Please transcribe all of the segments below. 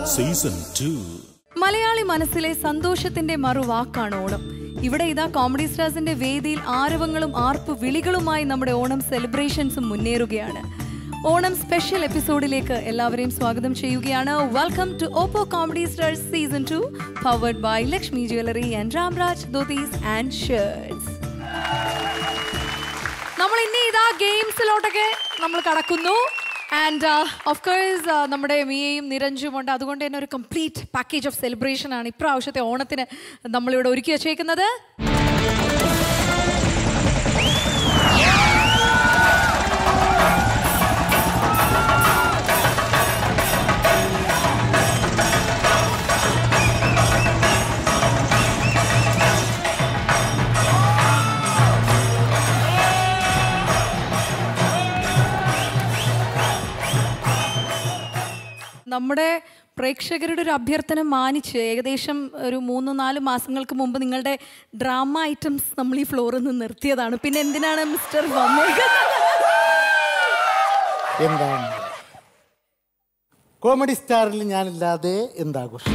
Season two Malayali മനസ്സിലെ സന്തോഷത്തിന്റെ മറുവാക്കാണ് ഓണം ഇവിടെ ഇതാ കോമഡി സ്റ്റാർസിന്റെ വേദിയിൽ ആരവങ്ങളും ആർപ്പ് വിളികളുമായി നമ്മുടെ ഓണം സെലിബ്രേഷൻസും മുന്നേറുകയാണ് ഓണം സ്പെഷ്യൽ എപ്പിസോഡിലേക്ക് എല്ലാവരെയും സ്വാഗതം ചെയ്യുകയാണ് welcome to Oppo comedy stars season two powered by Lakshmi jewellery and Ramraj dhotis and shirts നമ്മൾ ഇനി ഇതാ ഗെയിംസിലോട്ടൊക്കെ നമ്മൾ കടക്കുന്നു ആൻഡ് ഓഫ് കോഴ്സ് നമ്മുടെ മിയയും നിരഞ്ജും ഉണ്ട് അതുകൊണ്ട് തന്നെ ഒരു കംപ്ലീറ്റ് പാക്കേജ് ഓഫ് സെലിബ്രേഷൻ ആണ് ഇപ്രാവശ്യത്തെ ഓണത്തിന് നമ്മളിവിടെ ഒരുക്കി വച്ചേക്കുന്നത് നമ്മുടെ പ്രേക്ഷകരുടെ ഒരു അഭ്യർത്ഥന മാനിച്ച് ഏകദേശം ഒരു മൂന്ന് നാല് മാസങ്ങൾക്ക് മുമ്പ് നിങ്ങളുടെ ഡ്രാമ ഐറ്റംസ് നമ്മൾ ഈ ഫ്ലോറിൽ നിന്ന് നിർത്തിയതാണ് പിന്നെ എന്തിനാണ് മിസ്റ്റർ വന്നേക്കുന്നത് എന്താണ് കോമഡി സ്റ്റാറിൽ ഞാനില്ലാതെ എന്താഘോഷം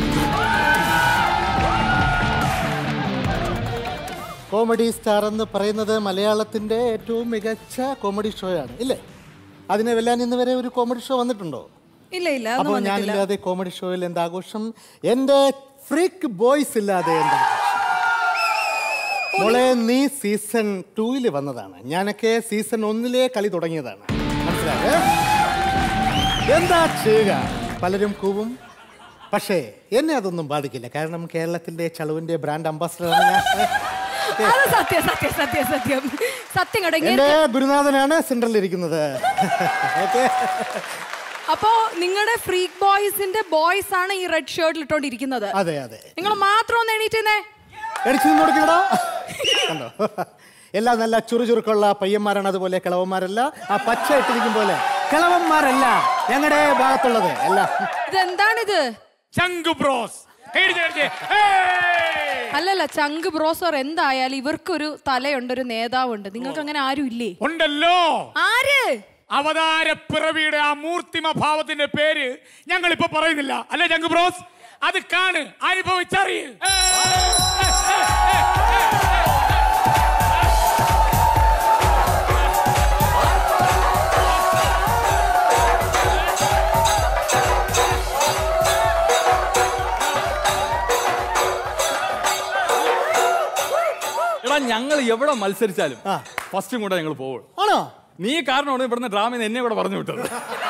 കോമഡി സ്റ്റാർ എന്ന് പറയുന്നത് മലയാളത്തിൻ്റെ ഏറ്റവും മികച്ച കോമഡി ഷോയാണ് ഇല്ലേ അതിനെ വെല്ലാൻ ഇന്ന് വരെ ഒരു കോമഡി ഷോ വന്നിട്ടുണ്ടോ ഇല്ല ഇല്ല അതൊന്നും അപ്പോൾ വന്നിട്ടില്ല ഞാനില്ലാതെ കോമഡി ഷോയിൽ എന്താഘോഷം എൻ്റെ ഫ്രീക്ക് ബോയ്സ് ഇല്ലാതെ എന്താഘോഷം മോളെ നീ സീസൺ ടൂവിൽ വന്നതാണ് ഞാനൊക്കെ സീസൺ ഒന്നിലെ കളി തുടങ്ങിയതാണ് മനസ്സിലായേ എന്താ ചെയ്യുക പലരും കൂവും പക്ഷേ എന്നെ അതൊന്നും ബാധിക്കില്ല കാരണം കേരളത്തിന്റെ ചളുവിന്റെ ബ്രാൻഡ് അംബാസഡറാണ് ഞാൻ അത് സത്യം സത്യം സത്യം സത്യം സത്യം കേട്ടോ ഇങ്ങനെ എന്റെ ഗുരുനാഥനാണ് സെൻട്രലിൽ ഇരിക്കുന്നത് ഓക്കെ അപ്പോ നിങ്ങളുടെ ഫ്രീക്ക് ബോയ്സിന്റെ ബോയ്സ് ആണ് ഈ റെഡ് ഷർട്ടിൽ ഇട്ടോണ്ടിരിക്കുന്നത് അതെ അതെ നിങ്ങൾ മാത്രം ഒന്ന് എണീറ്റേ അടിച്ചു നോക്കിക്കടോ കണ്ടോ എല്ലാം നല്ല ചുറുചുറുക്കുള്ള പയ്യന്മാരാണ് അതുപോലെ കിളവന്മാരല്ല ആ പച്ച ഇട്ടിരിക്കും പോലെ കിളവന്മാരല്ല ഞങ്ങളുടെ ഭാഗത്തുള്ളത് എല്ലാം ഇതെന്താണിത് ചങ്ക് ബ്രോസ് കൈയടിച്ച് കൈയടിച്ച്. ഏയ്! അല്ലല്ല ചങ്ക് ബ്രോസർ എന്തായാലും ഇവർക്കൊരു തലയുണ്ട് ഒരു നേതാവുണ്ട് നിങ്ങൾക്ക് അങ്ങനെ ആരും ഇല്ലേ ഉണ്ടല്ലോ ആര് അവതാര പിറവിയുടെ ആ മൂർത്തിമ ഭാവത്തിന്റെ പേര് ഞങ്ങൾ ഇപ്പൊ പറയുന്നില്ല അല്ലേ ചങ്ക് ബ്രോസ് അത് കാണ് അനുഭവിച്ചറിയ് എടാ ഞങ്ങൾ എവിടെ മത്സരിച്ചാലും ആ. ഫസ്റ്റും കൂടെ ഞങ്ങൾ പോകും ആണോ നീ കാരണമാണ് ഇവിടുന്ന് ഡ്രാമയിൽ എന്നെ ഇവിടെ പറഞ്ഞു വിട്ടത്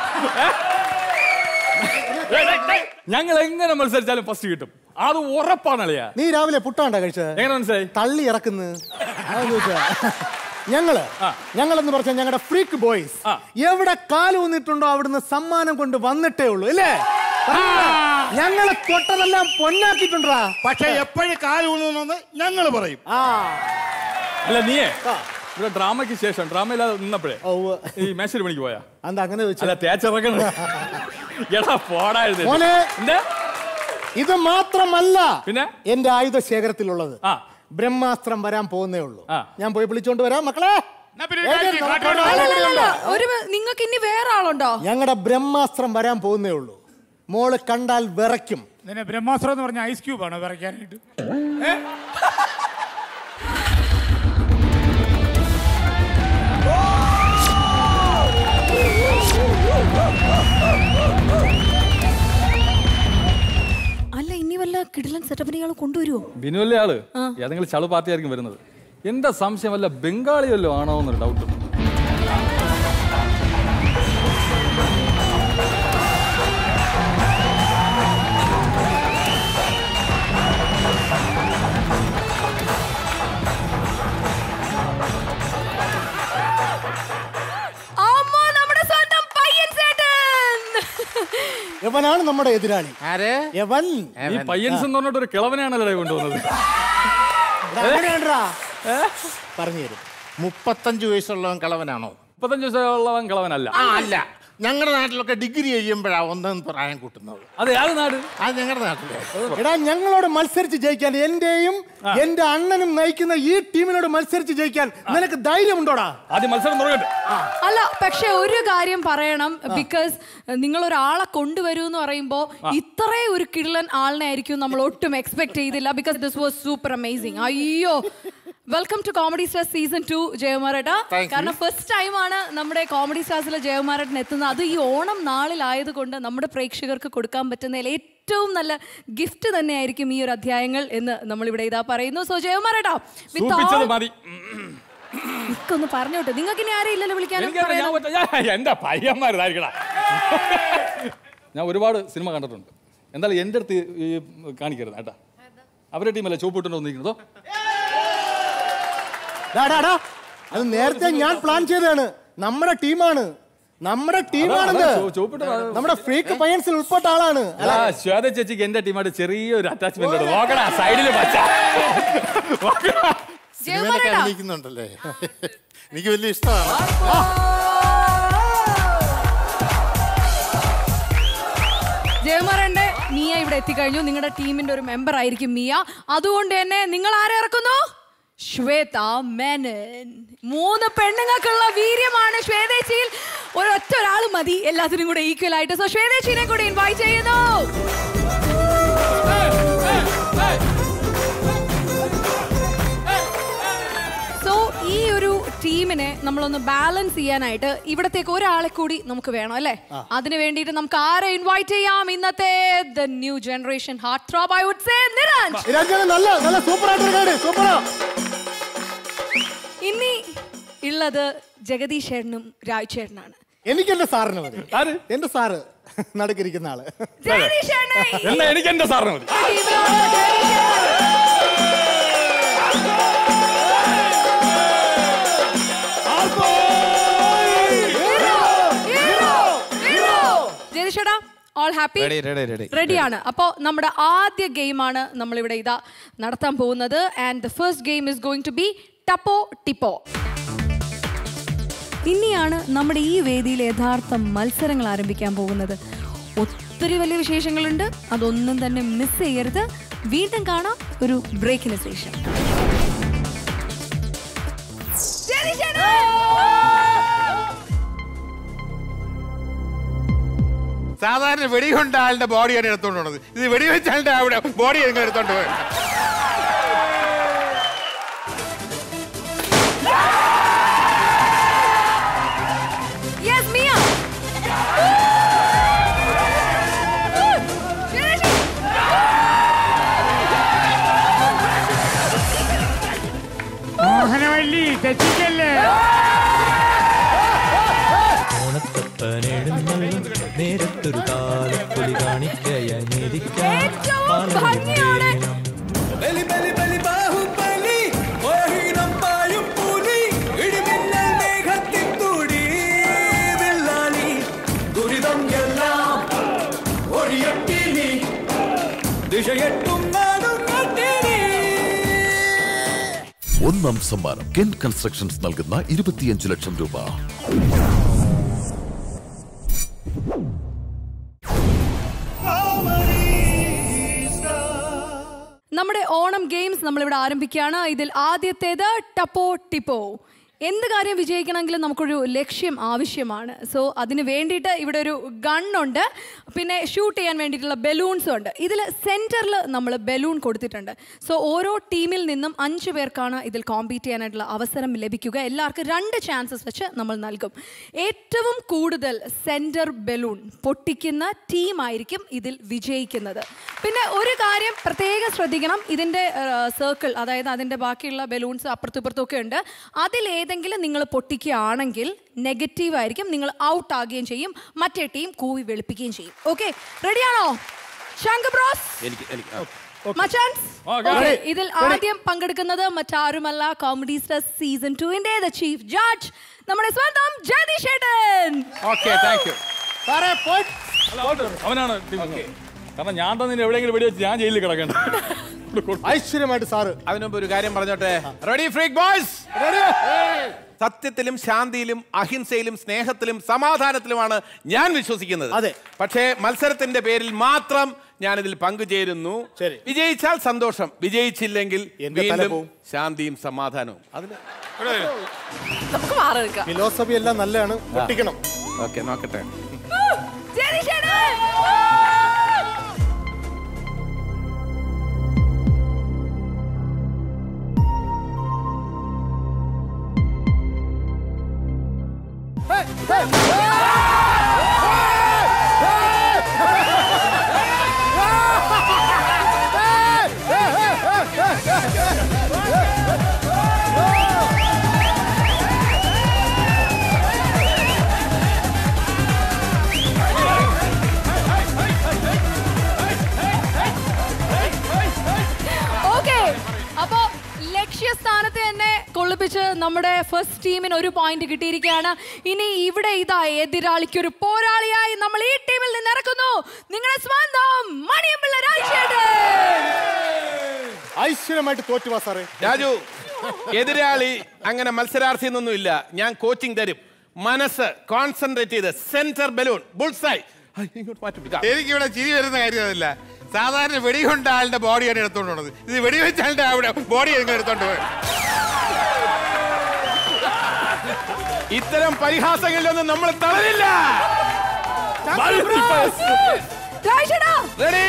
ഞങ്ങൾ എങ്ങനെ മത്സരിച്ചാലും ഫസ്റ്റ് കിട്ടും അത് ഉറപ്പാണ് അളിയാ നീ രാവിലെ പുട്ടാണ്ടാ കഴിച്ചത് എങ്ങനെ മനസ്സിലായി തള്ളി ഇറക്കുന്നു അതാ ചോദിച്ചേ. ഞങ്ങള് ആ. ഞങ്ങളെന്ന് പറഞ്ഞാൽ ഞങ്ങളുടെ ഫ്രീക്ക് ബോയ്സ് ആ. എവിടെ കാല് ഊന്നിട്ടുണ്ടോ അവിടുന്ന് സമ്മാനം കൊണ്ട് വന്നിട്ടേ ഉള്ളൂ ഇല്ലേ ഞങ്ങളെ തൊട്ടതെല്ലാം പൊന്നാക്കിട്ടുണ്ടാ പക്ഷെ എപ്പോഴും കാലൂന്നെന്ന് ഞങ്ങൾ പറയും ആ അല്ല നീയേ ഇവിടെ ഡ്രാമയ്ക്ക് ശേഷം ഡ്രാമയില്ലാതെ നിന്നപ്പോഴേ ഓ ഉവ്വ്. ഈ മേശരി പണിക്ക് പോയാ എന്താ അങ്ങനെ അല്ല ചോദിച്ചത് തേച്ചിറക്കണ എടാ പോടായിരുന്നു മോനെ. എന്താ ഇത് മാത്രമല്ല പിന്നെ? എന്റെ ആയുധ ശേഖരത്തിലുള്ളത് ആ. ബ്രഹ്മാസ്ത്രം വരാൻ പോകുന്നേ ഉള്ളൂ ആ. ഞാൻ പോയി വിളിച്ചോണ്ട് വരാം മക്കളെ എന്നാ പിന്നെ ഒരു കാര്യം ചെയ്യ്, നമുക്ക് കാട്ടോണ്ട് ആളെ വാ. ഇവിടെയുണ്ട്. ഒരു നിങ്ങൾക്ക് ഇനി വേറെ ആളുണ്ടോ ഞങ്ങളുടെ ബ്രഹ്മാസ്ത്രം വരാൻ പോകുന്നേ ഉള്ളൂ മോള് കണ്ടാൽ വിറയ്ക്കും നിന്നെ ബ്രഹ്മാസ്ത്രം എന്ന് പറഞ്ഞ ഐസ് ക്യൂബ് ആണോ വിറയ്ക്കാനായിട്ട് അല്ല ഇനി വല്ല കിടിലൻ സെറ്റപ്പിന് ഇയാൾ കൊണ്ടുവരുമോ ബിനുവല്ലേ ആള് ഏതെങ്കിലും ചളു പാർട്ടി ആയിരിക്കും വരുന്നത് എന്താ സംശയം വല്ല ബംഗാളി വല്ലോ ആണോ എന്നൊരു ഡൗട്ട് അമ്മോ, നമ്മുടെ സ്വന്തം പയ്യൻ ചേട്ടൻ യവനാണ് നമ്മുടെ എതിരാളി ആര് യവൻ ഈ പയ്യൻസ് എന്ന് പറഞ്ഞിട്ട് ഒരു കിളവനെയാണല്ലോ കൊണ്ടുവന്നത് പറഞ്ഞു തരും മുപ്പത്തഞ്ച് വയസ്സുള്ളവൻ കളവനാണോ മുപ്പത്തഞ്ച് വയസ്സുള്ളവൻ കിളവനല്ല ആ അല്ല ഞങ്ങളുടെ നാട്ടിലൊക്കെ ഡിഗ്രി ചെയ്യുമ്പോഴാണ് ഒന്നും പ്രായം കൂട്ടുന്നത് അതെ അത് നാട് അത് ഞങ്ങളുടെ നാട്ടിലെ എടാ ഞങ്ങളോട് മത്സരിച്ച് ജയിക്കാൻ എന്റെയും എന്റെ അണ്ണനും നയിക്കുന്ന ഈ ടീമിനോട് മത്സരിച്ച് ജയിക്കാൻ നിനക്ക് ധൈര്യമുണ്ടോടാ ആദ്യം മത്സരം തുടങ്ങട്ടെ അല്ല പക്ഷെ ഒരു കാര്യം പറയണം ബിക്കോസ് നിങ്ങൾ ഒരാളെ കൊണ്ടുവരൂ എന്ന് പറയുമ്പോ ഇത്രയും ഒരു കിള്ളൻ ആളിനെ ആയിരിക്കും നമ്മൾ ഒട്ടും എക്സ്പെക്ട് ചെയ്തില്ല because this was super amazing അയ്യോ welcome to comedy star season two ജയകുമാരേട്ട Thank you. കാരണം ഫസ്റ്റ് ടൈമാണ് നമ്മുടെ കോമഡി സ്റ്റാർസിലെ ജയകുമാരേട്ടൻ എത്തുന്നത് അത് ഈ ഓണം നാളിലായതുകൊണ്ട് നമ്മുടെ പ്രേക്ഷകർക്ക് കൊടുക്കാൻ പറ്റുന്നതിൽ ഏറ്റവും നല്ല ഗിഫ്റ്റ് തന്നെയായിരിക്കും ഈ ഒരു അധ്യായങ്ങൾ എന്ന് നമ്മളിവിടെ ഇതാ പറയുന്നു സോ ജയകുമാരേട്ടാ with സൂപ്പിച്ചത് all- മതി എനിക്കൊന്ന് പറഞ്ഞോട്ടെ നിങ്ങൾക്ക് ഇനി ആരും ഇല്ലല്ലോ വിളിക്കാനും എനിക്കറിയാം, ഞാൻ പറയാനും? ഒറ്റ- ഞാൻ- എന്റെ പയ്യന്മാരിതായിരിക്കടാ ഞാൻ ഒരുപാട് സിനിമ കണ്ടിട്ടുണ്ട് എന്തായാലും എൻ്റെ അടുത്ത് ഈ കാണിക്കരുത് കേട്ടാ അവരുടെ ടീമല്ലേ ചോപ്പിട്ടുണ്ടോ വന്നിരിക്കുന്നതോ ഡാ, ഡാ, ഡാ. അത് നേരത്തെ ഞാൻ പ്ലാൻ ചെയ്തതാണ് നമ്മുടെ ടീമാണ് നമ്മുടെ ടീമാണിത് അതാ, ചോ- ചോപ്പിട്ട് വാ. നമ്മുടെ ഫ്രീക്ക് പയ്യൻസിൽ ഉൾപ്പെട്ട ആളാണ് അല്ല ശ്വേത ചേച്ചിക്ക് എന്റെ ടീമായിട്ട് ചെറിയൊരു അറ്റാച്ച്മെന്റ് ഉണ്ട് നോക്കടാ സൈഡിൽ പച്ച സിനിമയിലൊക്കെ ജയകുമാരേട്ടാ അഭിനയിക്കുന്നുണ്ടല്ലേ എനിക്ക് വലിയ ഇഷ്ടമാണ് ജയകുമാരന്റെ മിയ ഇവിടെ എത്തിക്കഴിഞ്ഞു നിങ്ങളുടെ ടീമിന്റെ ഒരു മെമ്പർ ആയിരിക്കും മിയ അതുകൊണ്ട് തന്നെ നിങ്ങൾ ആരെ ഇറക്കുന്നു ശ്വേത മേനൻ മൂന്ന് പെണ്ണുങ്ങൾക്കുള്ള വീര്യമാണ് ശ്വേതേച്ചിയിൽ ഒരൊറ്റ ഒരാൾ മതി എല്ലാത്തിനും കൂടെ ഈക്വൽ ആയിട്ട് സോ ശ്വേതേച്ചിനെ കൂടെ ഇൻവൈറ്റ് ചെയ്യുന്നു സോ ഈ ഒരു ടീമിനെ നമ്മളൊന്ന് ബാലൻസ് ചെയ്യാനായിട്ട് ഇവിടത്തേക്ക് ഒരാളെ കൂടി നമുക്ക് വേണം അല്ലേ അതിന് വേണ്ടിയിട്ട് നമുക്ക് ആരെ ഇൻവൈറ്റ് ചെയ്യാം ഇന്നത്തെ the new generation heartthrob I would say Niranj Niranjana നല്ല നല്ല സൂപ്പർ ആയിട്ടൊരു കാര്യം സൂപ്പറാ ഇനി ഉള്ളത് ജഗദീഷ് ചേട്ടനും രാജ് ചേട്ടനാണ് എനിക്ക് എന്റെ സാറിന് മതി ആര്? എന്റെ സാറ് നടുക്കിരിക്കുന്ന ആള് ജഗദീഷ് ചേട്ടനെ ഈ എന്നാ എനിക്ക് എന്റെ സാറിന് മതി ടീമിലോട്ട് ജഗദീഷ് ചേട്ടൻ. Hero, hero, hero. ജഗദീഷ് ചേട്ടാ all happy Ready, ready, ready. റെഡിയാണ് അപ്പോൾ നമ്മുടെ ആദ്യ ഗെയിമാണ് നമ്മളിവിടെ ഇതാ നടത്താൻ പോകുന്നത് and the first game is going to be ടപ്പോ ടിപ്പോ ഇനിയാണ് നമ്മുടെ ഈ വേദിയിൽ യഥാർത്ഥ മത്സരങ്ങൾ ആരംഭിക്കാൻ പോകുന്നത് ഒത്തിരി വലിയ വിശേഷങ്ങളുണ്ട് അതൊന്നും തന്നെ മിസ് ചെയ്യരുത് വീണ്ടും കാണാം ഒരു ബ്രേക്കിന് ശേഷം ശരി, ശരി. സാധാരണ വെടികൊണ്ട് ആളുടെ ബോഡിയാണ് എടുത്തോണ്ട് പോണത് ഇത് വെടിവെച്ച ആളുടെ അവിടെ ബോഡി എങ്ങനെ എടുത്തോണ്ട് പോയത് Yes, Mia. ശരി, ശരി. മോഹനവല്ലി തെറ്റിക്കല്ലേ ഓണത്തപ്പനെഴുന്നള്ളും നേരത്തൊരു കാലപ്പൊലി കാണിക്കയായി നേരിക്കാം ഏറ്റവും ഭംഗിയോടെ ബലി ബലി ബലി ബാഹുബലി ഓഹീനം പായും പുലി ഇടിമിന്നൽ മേഘത്തിൻ തുടി വില്ലാളി ദുരിതം എല്ലാം ഒഴിയട്ടിനി ദിശയെട്ടും നാടും കട്ടിനി ഒന്നാം സമ്മാനം കെൻ കൺസ്ട്രക്ഷൻസ് നൽകുന്ന ഇരുപത്തിയഞ്ച് ലക്ഷം രൂപ നമ്മുടെ ഓണം ഗെയിംസ് നമ്മളിവിടെ ആരംഭിക്കുകയാണ് ഇതിൽ ആദ്യത്തേത് ടപ്പോ ടിപ്പോ എന്ത് കാര്യം വിജയിക്കണമെങ്കിലും നമുക്കൊരു ലക്ഷ്യം ആവശ്യമാണ് സോ അതിന് വേണ്ടിയിട്ട് ഇവിടെ ഒരു ഗണ്ണുണ്ട് പിന്നെ ഷൂട്ട് ചെയ്യാൻ വേണ്ടിയിട്ടുള്ള ബലൂൺസും ഉണ്ട് ഇതിൽ സെൻറ്ററിൽ നമ്മൾ ബലൂൺ കൊടുത്തിട്ടുണ്ട് സോ ഓരോ ടീമിൽ നിന്നും അഞ്ച് പേർക്കാണ് ഇതിൽ കോമ്പീറ്റ് ചെയ്യാനായിട്ടുള്ള അവസരം ലഭിക്കുക എല്ലാവർക്കും രണ്ട് ചാൻസസ് വെച്ച് നമ്മൾ നൽകും ഏറ്റവും കൂടുതൽ സെൻറ്റർ ബലൂൺ പൊട്ടിക്കുന്ന ടീമായിരിക്കും ഇതിൽ വിജയിക്കുന്നത് പിന്നെ ഒരു കാര്യം പ്രത്യേകം ശ്രദ്ധിക്കണം ഇതിൻ്റെ സർക്കിൾ അതായത് അതിൻ്റെ ബാക്കിയുള്ള ബലൂൺസ് അപ്പുറത്തും ഇപ്പുറത്തും ഒക്കെ ഉണ്ട് അതിലേതെങ്കിലും നിങ്ങൾ പൊട്ടിക്കുകയാണെങ്കിൽ നെഗറ്റീവ് ആയിരിക്കും നിങ്ങൾ ഔട്ട് ആകുകയും ചെയ്യും മറ്റേ ടീം കൂവി വെളുപ്പിക്കുകയും ചെയ്യും ഓക്കെ റെഡിയാണോ ശങ്കർ ബ്രോസ് എനിക്ക് എനിക്ക് മച്ചാൻസ് Okay. Okay, ഇതിൽ ആദ്യം പങ്കെടുക്കുന്നത് മറ്റാരുമല്ല കോമഡി സ്റ്റാർ സീസൺ ടുവിന്റെ ദ ചീഫ് ജഡ്ജ് നമ്മുടെ സ്വന്തം ജഗദീഷ് ഏട്ടൻ ഓക്കെ താങ്ക് യു സാറേ പോയിട്ട് അല്ല, അവനാണ് ടീം കാരണം ഞാൻ തന്നെ എവിടെയെങ്കിലും വെടി വെച്ച് ഞാൻ ജയിലിൽ കിടക്കണ്ട ഐശ്വര്യമായിട്ട് സാറ് അതിനുമുമ്പ് ഒരു കാര്യം പറഞ്ഞോട്ടെ റെഡി ഫ്രീക്ക് ബോയ്സ് സത്യത്തിലും ശാന്തിയിലും അഹിംസയിലും സ്നേഹത്തിലും സമാധാനത്തിലുമാണ് ഞാൻ വിശ്വസിക്കുന്നത് അതെ. പക്ഷേ മത്സരത്തിന്റെ പേരിൽ മാത്രം ഞാൻ ഇതിൽ പങ്കുചേരുന്നു ശരി. വിജയിച്ചാൽ സന്തോഷം വിജയിച്ചില്ലെങ്കിൽ എന്റെ തല വീണ്ടും പോവും. ശാന്തിയും സമാധാനവും അതിന് നമുക്ക് മാറി നിൽക്കാം ഫിലോസഫി എല്ലാം നല്ലതാണ് പൊട്ടിക്കണം ഓക്കെ നോക്കട്ടെ ശരി ശരി ഓക്കെ അപ്പോ ലക്ഷ്യസ്ഥാനത്ത് തന്നെ കൊള്ളിപ്പിച്ച് നമ്മുടെ ഫസ്റ്റ് ടീമിന് ഒരു പോയിന്റ് കിട്ടിയിരിക്കുകയാണ് ഇനി ഇവിടെ ഇതാ എതിരാളിക്ക് ഒരു പോരാളിയായി നമ്മൾ ഈ ടീമിൽ നിന്ന് ഇറക്കുന്നു നിങ്ങളുടെ സ്വന്തം മണിയമ്പിള്ള രാജേട്ടൻ ഐശ്വര്യമായിട്ട് തോറ്റുവാ സാറേ രാജു എതിരാളി അങ്ങനെ മത്സരാർത്ഥി എന്നൊന്നും ഇല്ല ഞാൻ കോച്ചിങ് തരും മനസ്സ് കോൺസെൻട്രേറ്റ് ചെയ്ത് സെന്റർ ബലൂൺ ബുൾസായി ഇങ്ങോട്ട് മാറ്റി എനിക്കിവിടെ ചിരി വരുന്ന കാര്യം അതല്ല സാധാരണ വെടികൊണ്ട ആളുടെ ബോഡിയാണ് എടുത്തോണ്ട് പോണത് ഇത് വെടിവെച്ച ആളുടെ അവിടെ ബോഡി നിങ്ങൾ എടുത്തോണ്ട് പോയത് ഇത്തരം പരിഹാസങ്ങളിലൊന്നും നമ്മൾ തളരില്ല രാജേട്ടാ റെഡി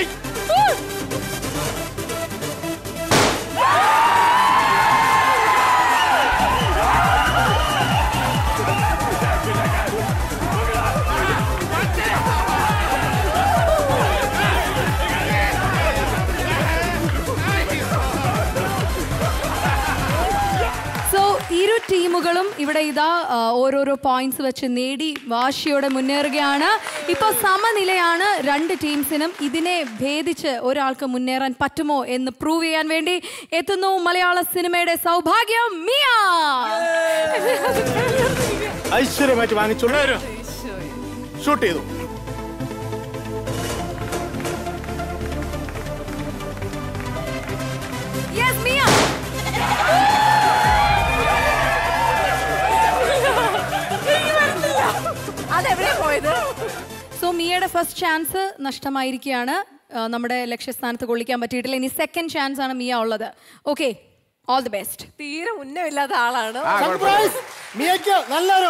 സോ ഇരു ടീമുകളും ഇവിടെ ഇതാ ആ, ഓരോരോ പോയിന്റ്സ് വെച്ച് നേടി വാശിയോടെ മുന്നേറുകയാണ് ഇപ്പോൾ സമനിലയാണ് രണ്ട് ടീംസിനും ഇതിനെ ഭേദിച്ച് ഒരാൾക്ക് മുന്നേറാൻ പറ്റുമോ എന്ന് പ്രൂവ് ചെയ്യാൻ വേണ്ടി എത്തുന്നു മലയാള സിനിമയുടെ സൗഭാഗ്യം മിയ ഐശ്വര്യമായിട്ട് വാങ്ങിച്ചോളൂ ഷൂട്ട് ചെയ്തു യെസ് മിയ അതെവിടെയാ പോയത് സോ മിയയുടെ ഫസ്റ്റ് ചാൻസ് നഷ്ടമായിരിക്കുകയാണ് ആ, നമ്മുടെ ലക്ഷ്യസ്ഥാനത്ത് കൊള്ളിക്കാൻ പറ്റിയിട്ടില്ല ഇനി സെക്കൻഡ് ചാൻസ് ആണ് മിയ ഉള്ളത് ഓക്കെ ഓൾ ദി ബെസ്റ്റ് തീരെ ഉന്നമില്ലാത്ത ആളാണ് സർപ്രൈസ് മിയയ്ക്ക് നല്ലൊരു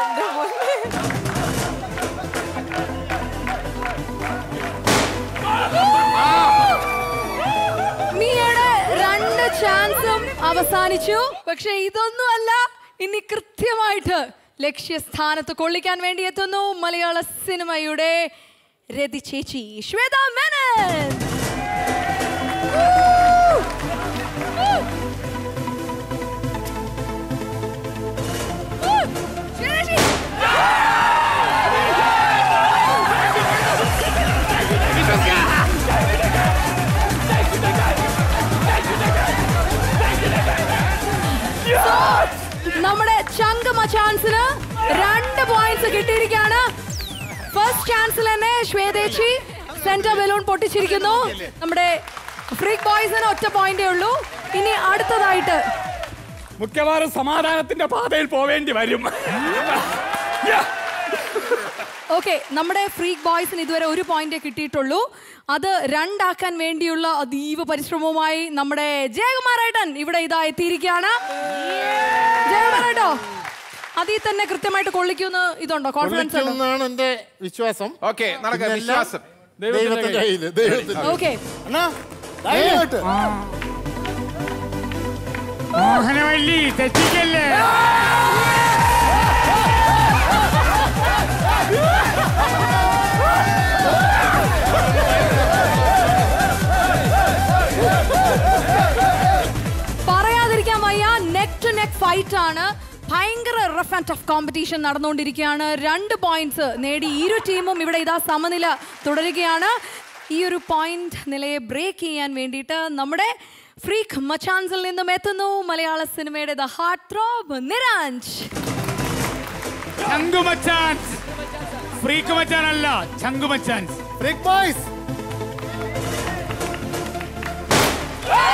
മിയയുടെ രണ്ട് ചാൻസും അവസാനിച്ചു പക്ഷെ ഇതൊന്നുമല്ല ഇനി കൃത്യമായിട്ട് ലക്ഷ്യസ്ഥാനത്ത് കൊള്ളിക്കാൻ വേണ്ടി എത്തുന്നു മലയാള സിനിമയുടെ രതി ചേച്ചി ശ്വേത മേനൻ ചേച്ചി നമ്മുടെ ചങ്കമ ചാൻസിന് രണ്ട് പോയിന്റ്സ് കിട്ടിയിരിക്കുകയാണ് ഫസ്റ്റ് ചാൻസിൽ തന്നെ ശ്വേതേച്ചി സെന്റർ ബലൂൺ പൊട്ടിച്ചിരിക്കുന്നു നമ്മുടെ ഫ്രീക്ക് ബോയ്സിന് ഒറ്റ പോയിന്റേ ഉള്ളൂ ഇനി അടുത്തതായിട്ട് മിക്കവാറും സമാധാനത്തിന്റെ പാതയിൽ പോവേണ്ടി വരും ഓക്കെ നമ്മുടെ ഫ്രീക്ക് ബോയ്സിന് ഇതുവരെ ഒരു പോയിന്റേ കിട്ടിയിട്ടുള്ളൂ അത് രണ്ടാക്കാൻ വേണ്ടിയുള്ള അതീവ പരിശ്രമവുമായി നമ്മുടെ ജയകുമാരേട്ടൻ ഇവിടെ ഇതാ എത്തിയിരിക്കുകയാണ് ജയകുമാരേട്ടോ അതിൽ തന്നെ കൃത്യമായിട്ട് കൊള്ളിക്കുമെന്ന് ഇതുണ്ടോ കോൺഫിഡൻസ് ഉണ്ടോ എന്നാണ് എന്റെ വിശ്വാസം ഓക്കെ നടക്കാം പിന്നെല്ലാം വിശ്വാസം ദൈവത്തിന്റെ കയ്യില് ദൈവത്തിന്റെ ഓക്കെ അണ്ണാ ധൈര്യമായിട്ട് മോഹനവല്ലി തെറ്റിക്കല്ലേ പറയാതിരിക്കാൻ വയ്യ നെക്ക് ടു നെക്ക് ഫൈറ്റ് ആണ് ഭയങ്കര റഫ് ആൻഡ് ടഫ് കോമ്പറ്റീഷൻ നടന്നുകൊണ്ടിരിക്കുകയാണ് രണ്ട് പോയിന്റ്സ് നേടി ഇരു ടീമും ഇവിടെ ഇതാ സമനില തുടരുകയാണ് ഈ ഒരു പോയിന്റ് നിലയെ ബ്രേക്ക് ചെയ്യാൻ വേണ്ടിയിട്ട് നമ്മുടെ ഫ്രീക്ക് മച്ചാൻസിൽ നിന്നും എത്തുന്നു മലയാള സിനിമയുടെ ദ ഹാർട്ട് ത്രോബ് നിരാഞ്ച് ചങ്കുമച്ചാൻസ് ഫ്രീക്ക് മച്ചാനല്ല ചങ്കുമച്ചാൻസ് ഫ്രീക്ക് ബോയ്സ് ആ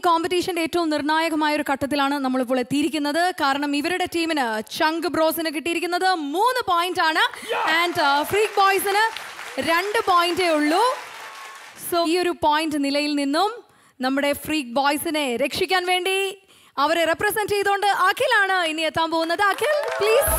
കോമ്പറ്റീഷന്റെ ഏറ്റവും നിർണായകമായ ഒരു ഘട്ടത്തിലാണ് നമ്മളിപ്പോൾ എത്തിയിരിക്കുന്നത് കാരണം ഇവരുടെ ടീമിന് ചങ്ക് ബ്രോസിന് കിട്ടിയിരിക്കുന്നത് മൂന്ന് പോയിന്റ് ആണ് ആൻഡ് ഫ്രീക്ക് ബോയ്സിന് രണ്ട് പോയിന്റേ ഉള്ളൂ സോ ഈ ഒരു പോയിന്റ് നിലയിൽ നിന്നും നമ്മുടെ ഫ്രീക്ക് ബോയ്സിനെ രക്ഷിക്കാൻ വേണ്ടി അവരെ റെപ്രസെന്റ് ചെയ്തുകൊണ്ട് അഖിലാണ് ഇനി എത്താൻ പോകുന്നത് അഖിൽ പ്ലീസ്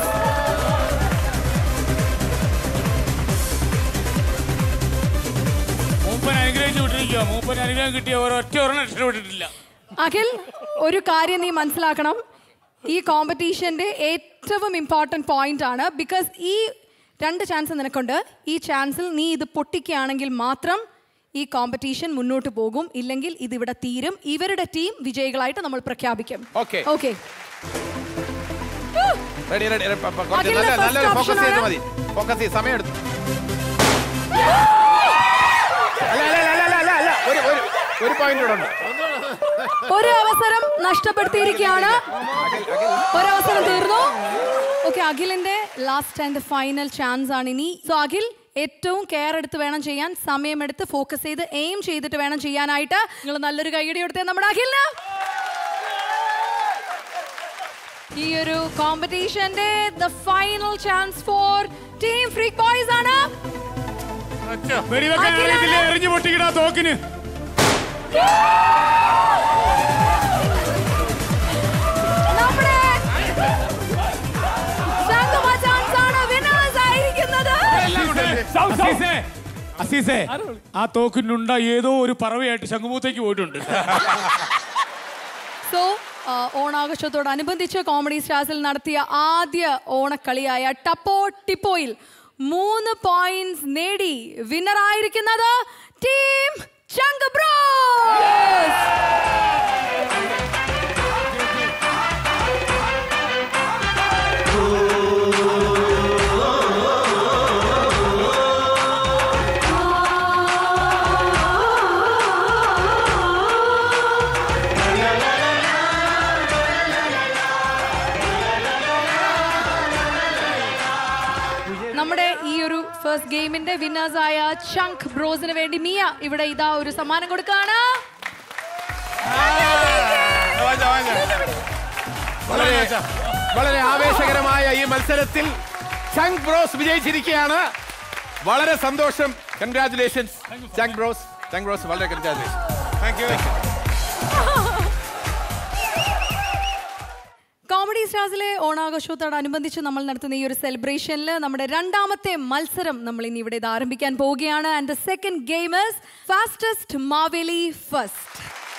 മൂപ്പൻ അനുഗ്രഹിച്ചു വിട്ടിരിക്കുക മൂപ്പൻ അനുഗ്രഹം കിട്ടിയ ഒരൊറ്റ ഒരെണ്ണം ഇഷ്ടപ്പെട്ടിട്ടില്ല അഖിൽ ഒരു കാര്യം നീ മനസ്സിലാക്കണം ഈ കോമ്പറ്റീഷന്റെ ഏറ്റവും ഇമ്പോർട്ടൻറ്റ് പോയിന്റ് ആണ് ബിക്കോസ് ഈ രണ്ട് ചാൻസ് നിനക്കുണ്ട് ഈ ചാൻസിൽ നീ ഇത് പൊട്ടിക്കുകയാണെങ്കിൽ മാത്രം ഈ കോമ്പറ്റീഷൻ മുന്നോട്ട് പോകും ഇല്ലെങ്കിൽ ഇതിവിടെ തീരും ഇവരുടെ ടീം വിജയികളായിട്ട് നമ്മൾ പ്രഖ്യാപിക്കും Okay. ഓക്കെ റെഡി റെഡി അഖിലിന്റെ നല്ല first നല്ലൊരു ഫോക്കസ് option ചെയ്താൽ ആണ്. മതി ഫോക്കസ് ചെയ്ത് സമയം എടുത്തു അല്ല അല്ല അല്ല അല്ല അല്ല അല്ല ഒരു ഒരു ഒരു പോയിന്റ് കൂടെ ഉണ്ട് ഒരു അവസരം നഷ്ടപ്പെടുത്തിയിരിക്കുകയാണ് ഒരു അവസരം തീർന്നു ഓക്കെ അഖിലിന്റെ ലാസ്റ്റ് ആൻഡ് ഫൈനൽ ചാൻസ് ആണ് ഇനി സോ അഖിൽ ഏറ്റവും കെയർ എടുത്ത് വേണം ചെയ്യാൻ സമയമെടുത്ത് ഫോക്കസ് ചെയ്ത് എയിം ചെയ്തിട്ട് വേണം ചെയ്യാനായിട്ട് നിങ്ങൾ നല്ലൊരു കൈയടി കൊടുത്തേ നമ്മുടെ അഖിലിന് ഈ ഒരു കോമ്പറ്റീഷന്റെ the final chance for team freak boys ആണ് വെടിവെക്കാൻ അഖിലാണ്. അറിയത്തില്ലേ എറിഞ്ഞു പൊട്ടിക്കടാ തോക്കിന് നമ്മുടെ സംഗമ ചാൻസ് ആണ് winners ആയിരിക്കുന്നത് അസീസേ അസീസേ ആ തോക്കിനുണ്ട ഏതോ ഒരു പറവയായിട്ട് ശംഖുമൂത്തേക്ക് പോയിട്ടുണ്ട് സോ ഓണാഘോഷത്തോടനുബന്ധിച്ച് കോമഡി സ്റ്റാർസിൽ നടത്തിയ ആദ്യ ഓണക്കളിയായ ടപ്പോ ടിപ്പോയിൽ മൂന്ന് പോയിന്റ്സ് നേടി വിന്നർ ആയിരിക്കുന്നത് ടീം ചങ്ക് ബ്രോസ് നമ്മുടെ ഈ ഒരു ഫസ്റ്റ് ഗെയിമിന്റെ വിന്നേഴ്സ് ആയ ചങ്ക് ബ്രോസിന് വേണ്ടി മിയ ഇവിടെ ഇതാ ഒരു സമ്മാനം കൊടുക്കാണ് വളരെ വളരെ ആവേശകരമായ ഈ മത്സരത്തിൽ ചങ് ബ്രോസ് വിജയിച്ചിരിക്കുകയാണ് വളരെ സന്തോഷം കൺഗ്രാറ്റുലേഷൻസ് ചങ് ബ്രോസ് ചങ് ബ്രോസ് വളരെ കൺഗ്രാറ്റുലേഷൻ താങ്ക് യു കോമഡി സ്റ്റാർസിലെ ഓണാഘോഷത്തോടനുബന്ധിച്ച് നമ്മൾ നടത്തുന്ന ഈ ഒരു സെലിബ്രേഷനിൽ നമ്മുടെ രണ്ടാമത്തെ മത്സരം നമ്മൾ ഇനി ഇവിടെ ഇത് ആരംഭിക്കാൻ പോവുകയാണ് and the second gamers fastest Maveli first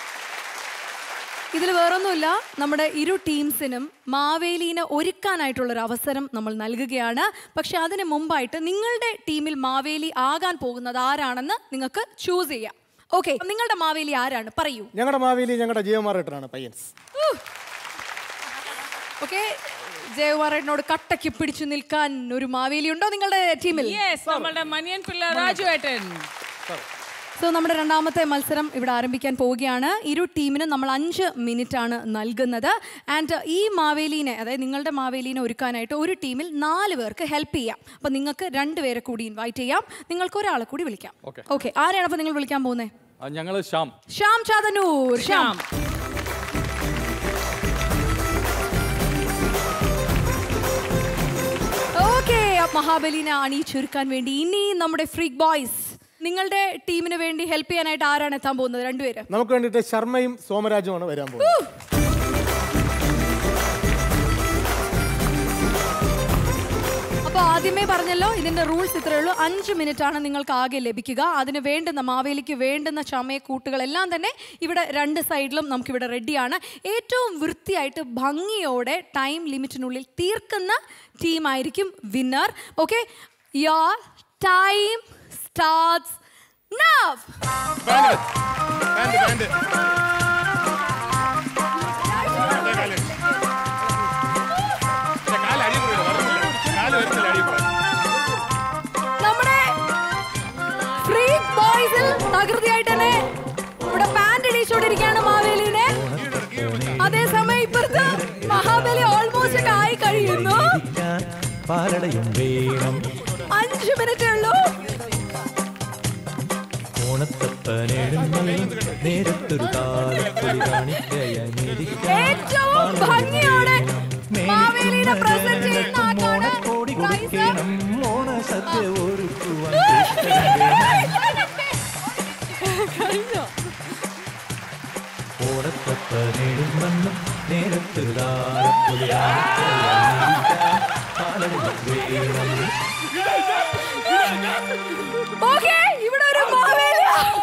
ഇതിൽ വേറൊന്നുമില്ല നമ്മുടെ ഇരു ടീംസിനും മാവേലീനെ ഒരുക്കാനായിട്ടുള്ളൊരു അവസരം നമ്മൾ നൽകുകയാണ് പക്ഷെ അതിന് മുമ്പായിട്ട് നിങ്ങളുടെ ടീമിൽ മാവേലി ആകാൻ പോകുന്നത് ആരാണെന്ന് നിങ്ങൾക്ക് ചൂസ് ചെയ്യാം ഓക്കെ നിങ്ങളുടെ മാവേലി ആരാണ് പറയൂ ഞങ്ങളുടെ മാവേലി ഞങ്ങളുടെ ജിയോമാറേറ്ററാണ് പയ്യൻസ് ഓക്കെ ജയകുമാറേട്ടനോട് കട്ടയ്ക്ക് പിടിച്ചു നിൽക്കാൻ ഒരു മാവേലി ഉണ്ടോ നിങ്ങളുടെ ടീമിൽ യെസ് നമ്മളുടെ മനിയൻ പിള്ള രാജു ഏട്ടൻ സോ നമ്മുടെ രണ്ടാമത്തെ മത്സരം ഇവിടെ ആരംഭിക്കാൻ പോവുകയാണ് ഇരു ടീമിനും നമ്മൾ അഞ്ച് മിനിറ്റ് ആണ് നൽകുന്നത് ആൻഡ് ഈ മാവേലീനെ അതായത് നിങ്ങളുടെ മാവേലീനെ ഒരുക്കാനായിട്ട് ഒരു ടീമിൽ നാല് പേർക്ക് ഹെൽപ്പ് ചെയ്യാം അപ്പം നിങ്ങൾക്ക് രണ്ട് പേരെ കൂടി ഇൻവൈറ്റ് ചെയ്യാം നിങ്ങൾക്ക് ഒരാളെ കൂടി വിളിക്കാം Okay. ഓക്കെ ആരെയാണ് അപ്പോൾ നിങ്ങൾ വിളിക്കാൻ പോകുന്നത് ഞങ്ങൾ ശ്യാം ശ്യാം ചാതനൂർ ശ്യാം ഓക്കെ മഹാബലിനെ അണിയിച്ചൊരുക്കാൻ വേണ്ടി ഇനി നമ്മുടെ ഫ്രീക്ക് ബോയ്സ് നിങ്ങളുടെ ടീമിന് വേണ്ടി ഹെൽപ്പ് ചെയ്യാനായിട്ട് ആരാണ് എത്താൻ പോകുന്നത് രണ്ടുപേര് നമുക്ക് വേണ്ടിയിട്ട് ശർമ്മയും സോമരാജുമാണ് വരാൻ പോകുന്നത് അപ്പോൾ ആദ്യമേ പറഞ്ഞല്ലോ ഇതിന്റെ റൂൾസ് ഇത്രയേ ഉള്ളൂ അഞ്ച് മിനിറ്റ് ആണ് നിങ്ങൾക്ക് ആകെ ലഭിക്കുക അതിന് വേണ്ടുന്ന മാവേലിക്ക് വേണ്ടുന്ന ചമയക്കൂട്ടുകളെല്ലാം തന്നെ ഇവിടെ രണ്ട് സൈഡിലും നമുക്കിവിടെ റെഡിയാണ് ഏറ്റവും വൃത്തിയായിട്ട് ഭംഗിയോടെ ടൈം ലിമിറ്റിനുള്ളിൽ തീർക്കുന്ന ടീമായിരിക്കും winner okay your time starts now വേണ്ട വേണ്ട കാല് അടി കൂടി വരുന്നില്ല കാല് വരുന്നില്ല അടി കൂടെ നമ്മുടെ ഫ്രീ ബോയ്സിൽ തകൃതിയായിട്ട് തന്നെ ഇവിടെ പാന്റ് ഇടിച്ചുകൊണ്ടിരിക്കുകയാണ് മാവേലിനെ അതേസമയം ഇപ്പുറത്ത് മഹാബലി ഓൾമോസ്റ്റ് ഒക്കെ ആയി കഴിയുന്നു പാലടയും വേണം അഞ്ച് മിനിറ്റേ ഉള്ളൂ നേരത്തൊരു കാലത്തൊരു കാണിക്കയനിരിക്കാം ഏറ്റവും ഭംഗിയോടെ മാവേലിയുടെ പ്രസന്റ് ചെയ്യുന്ന ആൾക്കാണ് കോടി പ്രൈസ്. കൊടുക്കണം ഓണ സദ്യ ഒരുക്കുവാൻ ഓണത്തപ്പനേടും വന്നും നേരത്തൊരു കാലത്തൊരു കാണിക്കയനിരിക്കാം പാലടയിൽ വേണം ഓക്കേ, ഇവിടെ ഒരു മാവേലി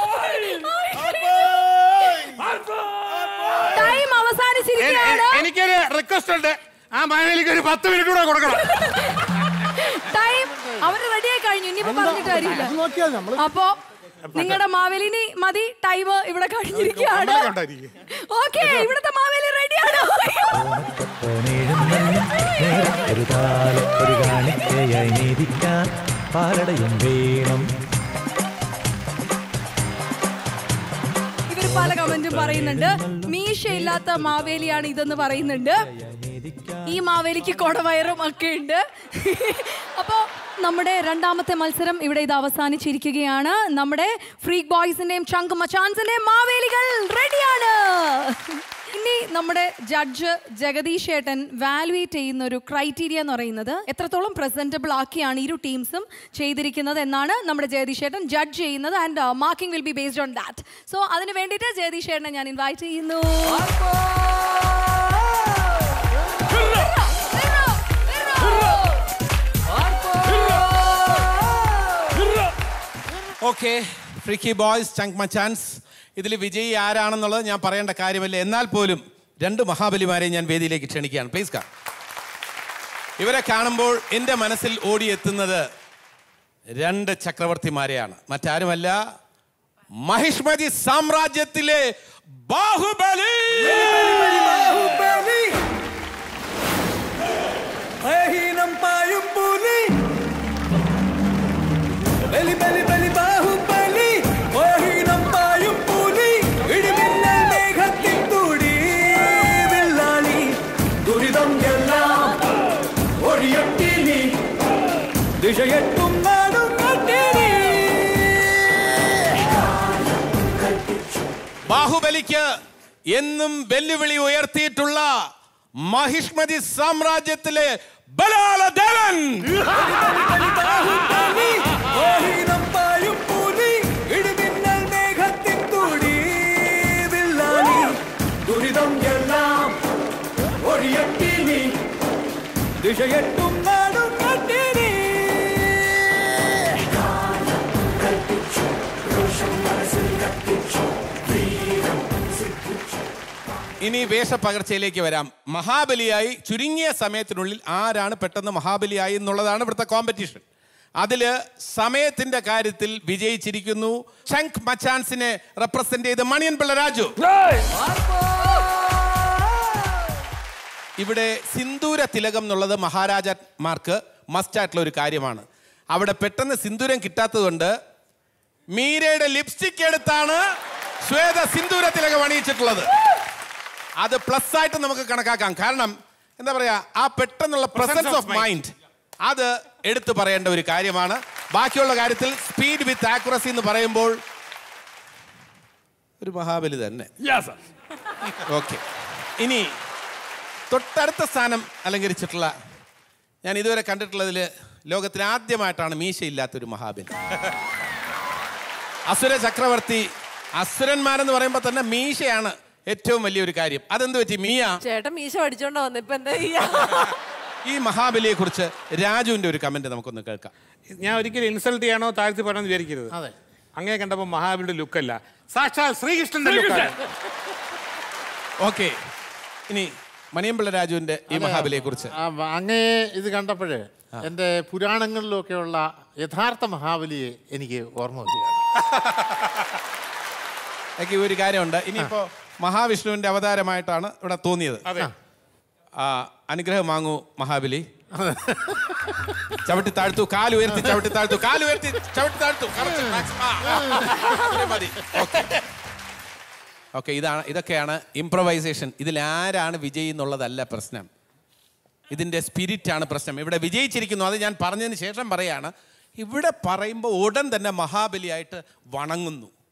ടൈം അവസാനിച്ചിരിക്കുകയാണ് എനിക്കൊരു റിക്വസ്റ്റ് ഉണ്ട് ആ മാവേലിക്ക് ഒരു പത്ത് മിനിറ്റ് കൂടെ കൊടുക്കണം ടൈം അവര് റെഡിയായി കഴിഞ്ഞു ഇനിയിപ്പോ പറഞ്ഞിട്ട് കാര്യമില്ല അത് നോക്കിയാൽ നമ്മൾ അപ്പോ നിങ്ങളുടെ മാവേലിനി മതി ടൈം ഇവിടെ കഴിഞ്ഞിരിക്കുകയാണ് നമ്മളെ കണ്ടായിരിക്കും. ഓക്കെ ഇവിടുത്തെ മാവേലി റെഡിയാണ് ഓണത്തപ്പനേടും വന്നും നേരത്തൊരു കാലത്തൊരു കാണിക്കയായി നീതിക്കാൻ പാലടയും വേണം ഇവർ പല കമന്റും പറയുന്നുണ്ട് മീശയില്ലാത്ത മാവേലിയാണ് ഇതെന്ന് പറയുന്നുണ്ട് ഈ മാവേലിക്ക് കൊടവയറും ഒക്കെ ഉണ്ട് അപ്പോ നമ്മുടെ രണ്ടാമത്തെ മത്സരം ഇവിടെ ഇത് അവസാനിച്ചിരിക്കുകയാണ് നമ്മുടെ ഫ്രീക്ക് ബോയ്സിന്റെയും ചങ്ക് മച്ചാൻസിന്റെയും മാവേലികൾ റെഡിയാണ് ഇനി നമ്മുടെ ജഡ്ജ് ജഗദീഷ് ഏട്ടൻ വാലുവേറ്റ് ചെയ്യുന്ന ഒരു ക്രൈറ്റീരിയ എന്ന് പറയുന്നത് എത്രത്തോളം പ്രസന്റബിൾ ആക്കിയാണ് ഇരു ടീംസും ചെയ്തിരിക്കുന്നത് എന്നാണ് നമ്മുടെ ജഗദീഷ് ഏട്ടൻ ജഡ്ജ് ചെയ്യുന്നത് and marking will be based on that so അതിന് വേണ്ടിയിട്ട് ജഗദീഷ് ഏട്ടനെ ഞാൻ ഇൻവൈറ്റ് ചെയ്യുന്നു ഓക്കെ ഫ്രിക്കി ബോയ്സ് ചങ്ക് മച്ചാൻസ് ഇതിൽ വിജയി ആരാണെന്നുള്ളത് ഞാൻ പറയേണ്ട കാര്യമില്ല എന്നാൽ പോലും രണ്ട് മഹാബലിമാരെ ഞാൻ വേദിയിലേക്ക് ക്ഷണിക്കുകയാണ് പ്ലീസ് കാ ഇവരെ കാണുമ്പോൾ എൻ്റെ മനസ്സിൽ ഓടിയെത്തുന്നത് രണ്ട് ചക്രവർത്തിമാരെയാണ് മറ്റാരുമല്ല മഹിഷ്മതി സാമ്രാജ്യത്തിലെ ബാഹുബലി ബാഹുബലി അഹീനം പായും പുലി ബലി ബലി ബലി ബാഹുബലി അഹീനം പായും പുലി ഇടിമിന്നൽ മേഘത്തിൻ തുടി വില്ലാളി ദുരിതം എല്ലാം ഒഴിയട്ടിനി ദിശയെട്ടും നാടും കട്ടിനി ബാഹുബലിക്ക് എന്നും വെല്ലുവിളി ഉയർത്തിയിട്ടുള്ള മഹിഷ്മതി സാമ്രാജ്യത്തിലെ ബലാലദേവൻ ഓഹീനം പായും പുലി ഇടിമിന്നൽ മേഘത്തിൻ തുടി വില്ലാളി ദുരിതം എല്ലാം ഒഴിയട്ടിനി ദിശയെട്ടും നാടും കട്ടിനി ഇനി വേഷപ്പകർച്ചയിലേക്ക് വരാം മഹാബലിയായി ചുരുങ്ങിയ സമയത്തിനുള്ളിൽ ആരാണ് പെട്ടെന്ന് മഹാബലിയായി എന്നുള്ളതാണ് ഇവിടുത്തെ കോമ്പറ്റീഷൻ അതില് സമയത്തിന്റെ കാര്യത്തിൽ വിജയിച്ചിരിക്കുന്നു ചങ്ക് മച്ചാൻസിനെ റെപ്രസെന്റ് ചെയ്ത് മണിയൻ പിള്ള രാജു ഇവിടെ സിന്ദൂര തിലകം എന്നുള്ളത് മഹാരാജാമാർക്ക് മസ്റ്റ് ആയിട്ടുള്ള ഒരു കാര്യമാണ് അവിടെ പെട്ടെന്ന് സിന്ദൂരം കിട്ടാത്തതുകൊണ്ട് മീരയുടെ ലിപ്സ്റ്റിക് എടുത്താണ് ശ്വേത സിന്ദൂര തിലകം അണിയിച്ചിട്ടുള്ളത് അത് പ്ലസ് ആയിട്ട് നമുക്ക് കണക്കാക്കാം കാരണം എന്താ പറയാ ആ പെട്ടെന്നുള്ള പ്രസൻസ് ഓഫ് മൈൻഡ് അത് എടുത്തു പറയേണ്ട ഒരു കാര്യമാണ് ബാക്കിയുള്ള കാര്യത്തിൽ സ്പീഡ് വിത്ത് ആക്യുറസി എന്ന് പറയുമ്പോൾ ഒരു മഹാബലി തന്നെ ഓക്കെ ഇനി തൊട്ടടുത്ത സ്ഥാനം അലങ്കരിച്ചിട്ടുള്ള ഞാൻ ഇതുവരെ കണ്ടിട്ടുള്ളതിൽ ലോകത്തിൽ ആദ്യമായിട്ടാണ് മീശയില്ലാത്തൊരു മഹാബലി അസുര ചക്രവർത്തി അസുരന്മാരെന്ന് പറയുമ്പോൾ തന്നെ മീശയാണ് ഏറ്റവും വലിയൊരു കാര്യം അതെന്ത് പറ്റി മീയ ചേട്ടൻ മീശ പഠിച്ചോണ്ട് വന്നു ഇപ്പൊ എന്താ ചെയ്യാ ഈ മഹാബലിയെ കുറിച്ച് രാജുവിന്റെ ഒരു കമന്റ് നമുക്കൊന്ന് കേൾക്കാം ഞാൻ ഒരിക്കലും ഇൻസൾട്ട് ചെയ്യാനോ താഴ്ത്തി പറയണമെന്ന് വിചാരിക്കരുത് അതെ. അങ്ങനെ കണ്ടപ്പോൾ മഹാബലിയുടെ ലുക്കല്ല സാക്ഷാൽ ശ്രീകൃഷ്ണന്റെ ലുക്കാണ് ഓക്കെ ഇനി മണിയമ്പിള്ള രാജുവിന്റെ ഈ മഹാബലിയെ കുറിച്ച് ആ, അങ്ങേ ഇത് കണ്ടപ്പോഴേ എൻ്റെ പുരാണങ്ങളിലൊക്കെയുള്ള യഥാർത്ഥ മഹാബലിയെ എനിക്ക് ഓർമ്മ വരികയാണ് എനിക്ക് ഒരു കാര്യമുണ്ട് ഇനിയിപ്പോ മഹാവിഷ്ണുവിന്റെ അവതാരമായിട്ടാണ് ഇവിടെ തോന്നിയത് അതെ ആ, അനുഗ്രഹം വാങ്ങൂ മഹാബലി ചവിട്ടി താഴ്ത്തു കാല് ഉയർത്തി ചവിട്ടി താഴ്ത്തു കാല് ഉയർത്തി ചവിട്ടി താഴ്ത്തു Correct. Max. ആ, അത്രയും മതി ഓക്കെ ഇതാണ് ഇതൊക്കെയാണ് ഇംപ്രവൈസേഷൻ ഇതിൽ ആരാണ് വിജയി എന്നുള്ളതല്ല പ്രശ്നം ഇതിന്റെ സ്പിരിറ്റ് ആണ് പ്രശ്നം ഇവിടെ വിജയിച്ചിരിക്കുന്നു അത് ഞാൻ പറഞ്ഞതിന് ശേഷം പറയാണ് ഇവിടെ പറയുമ്പോൾ ഉടൻ തന്നെ മഹാബലിയായിട്ട് വണങ്ങുന്നു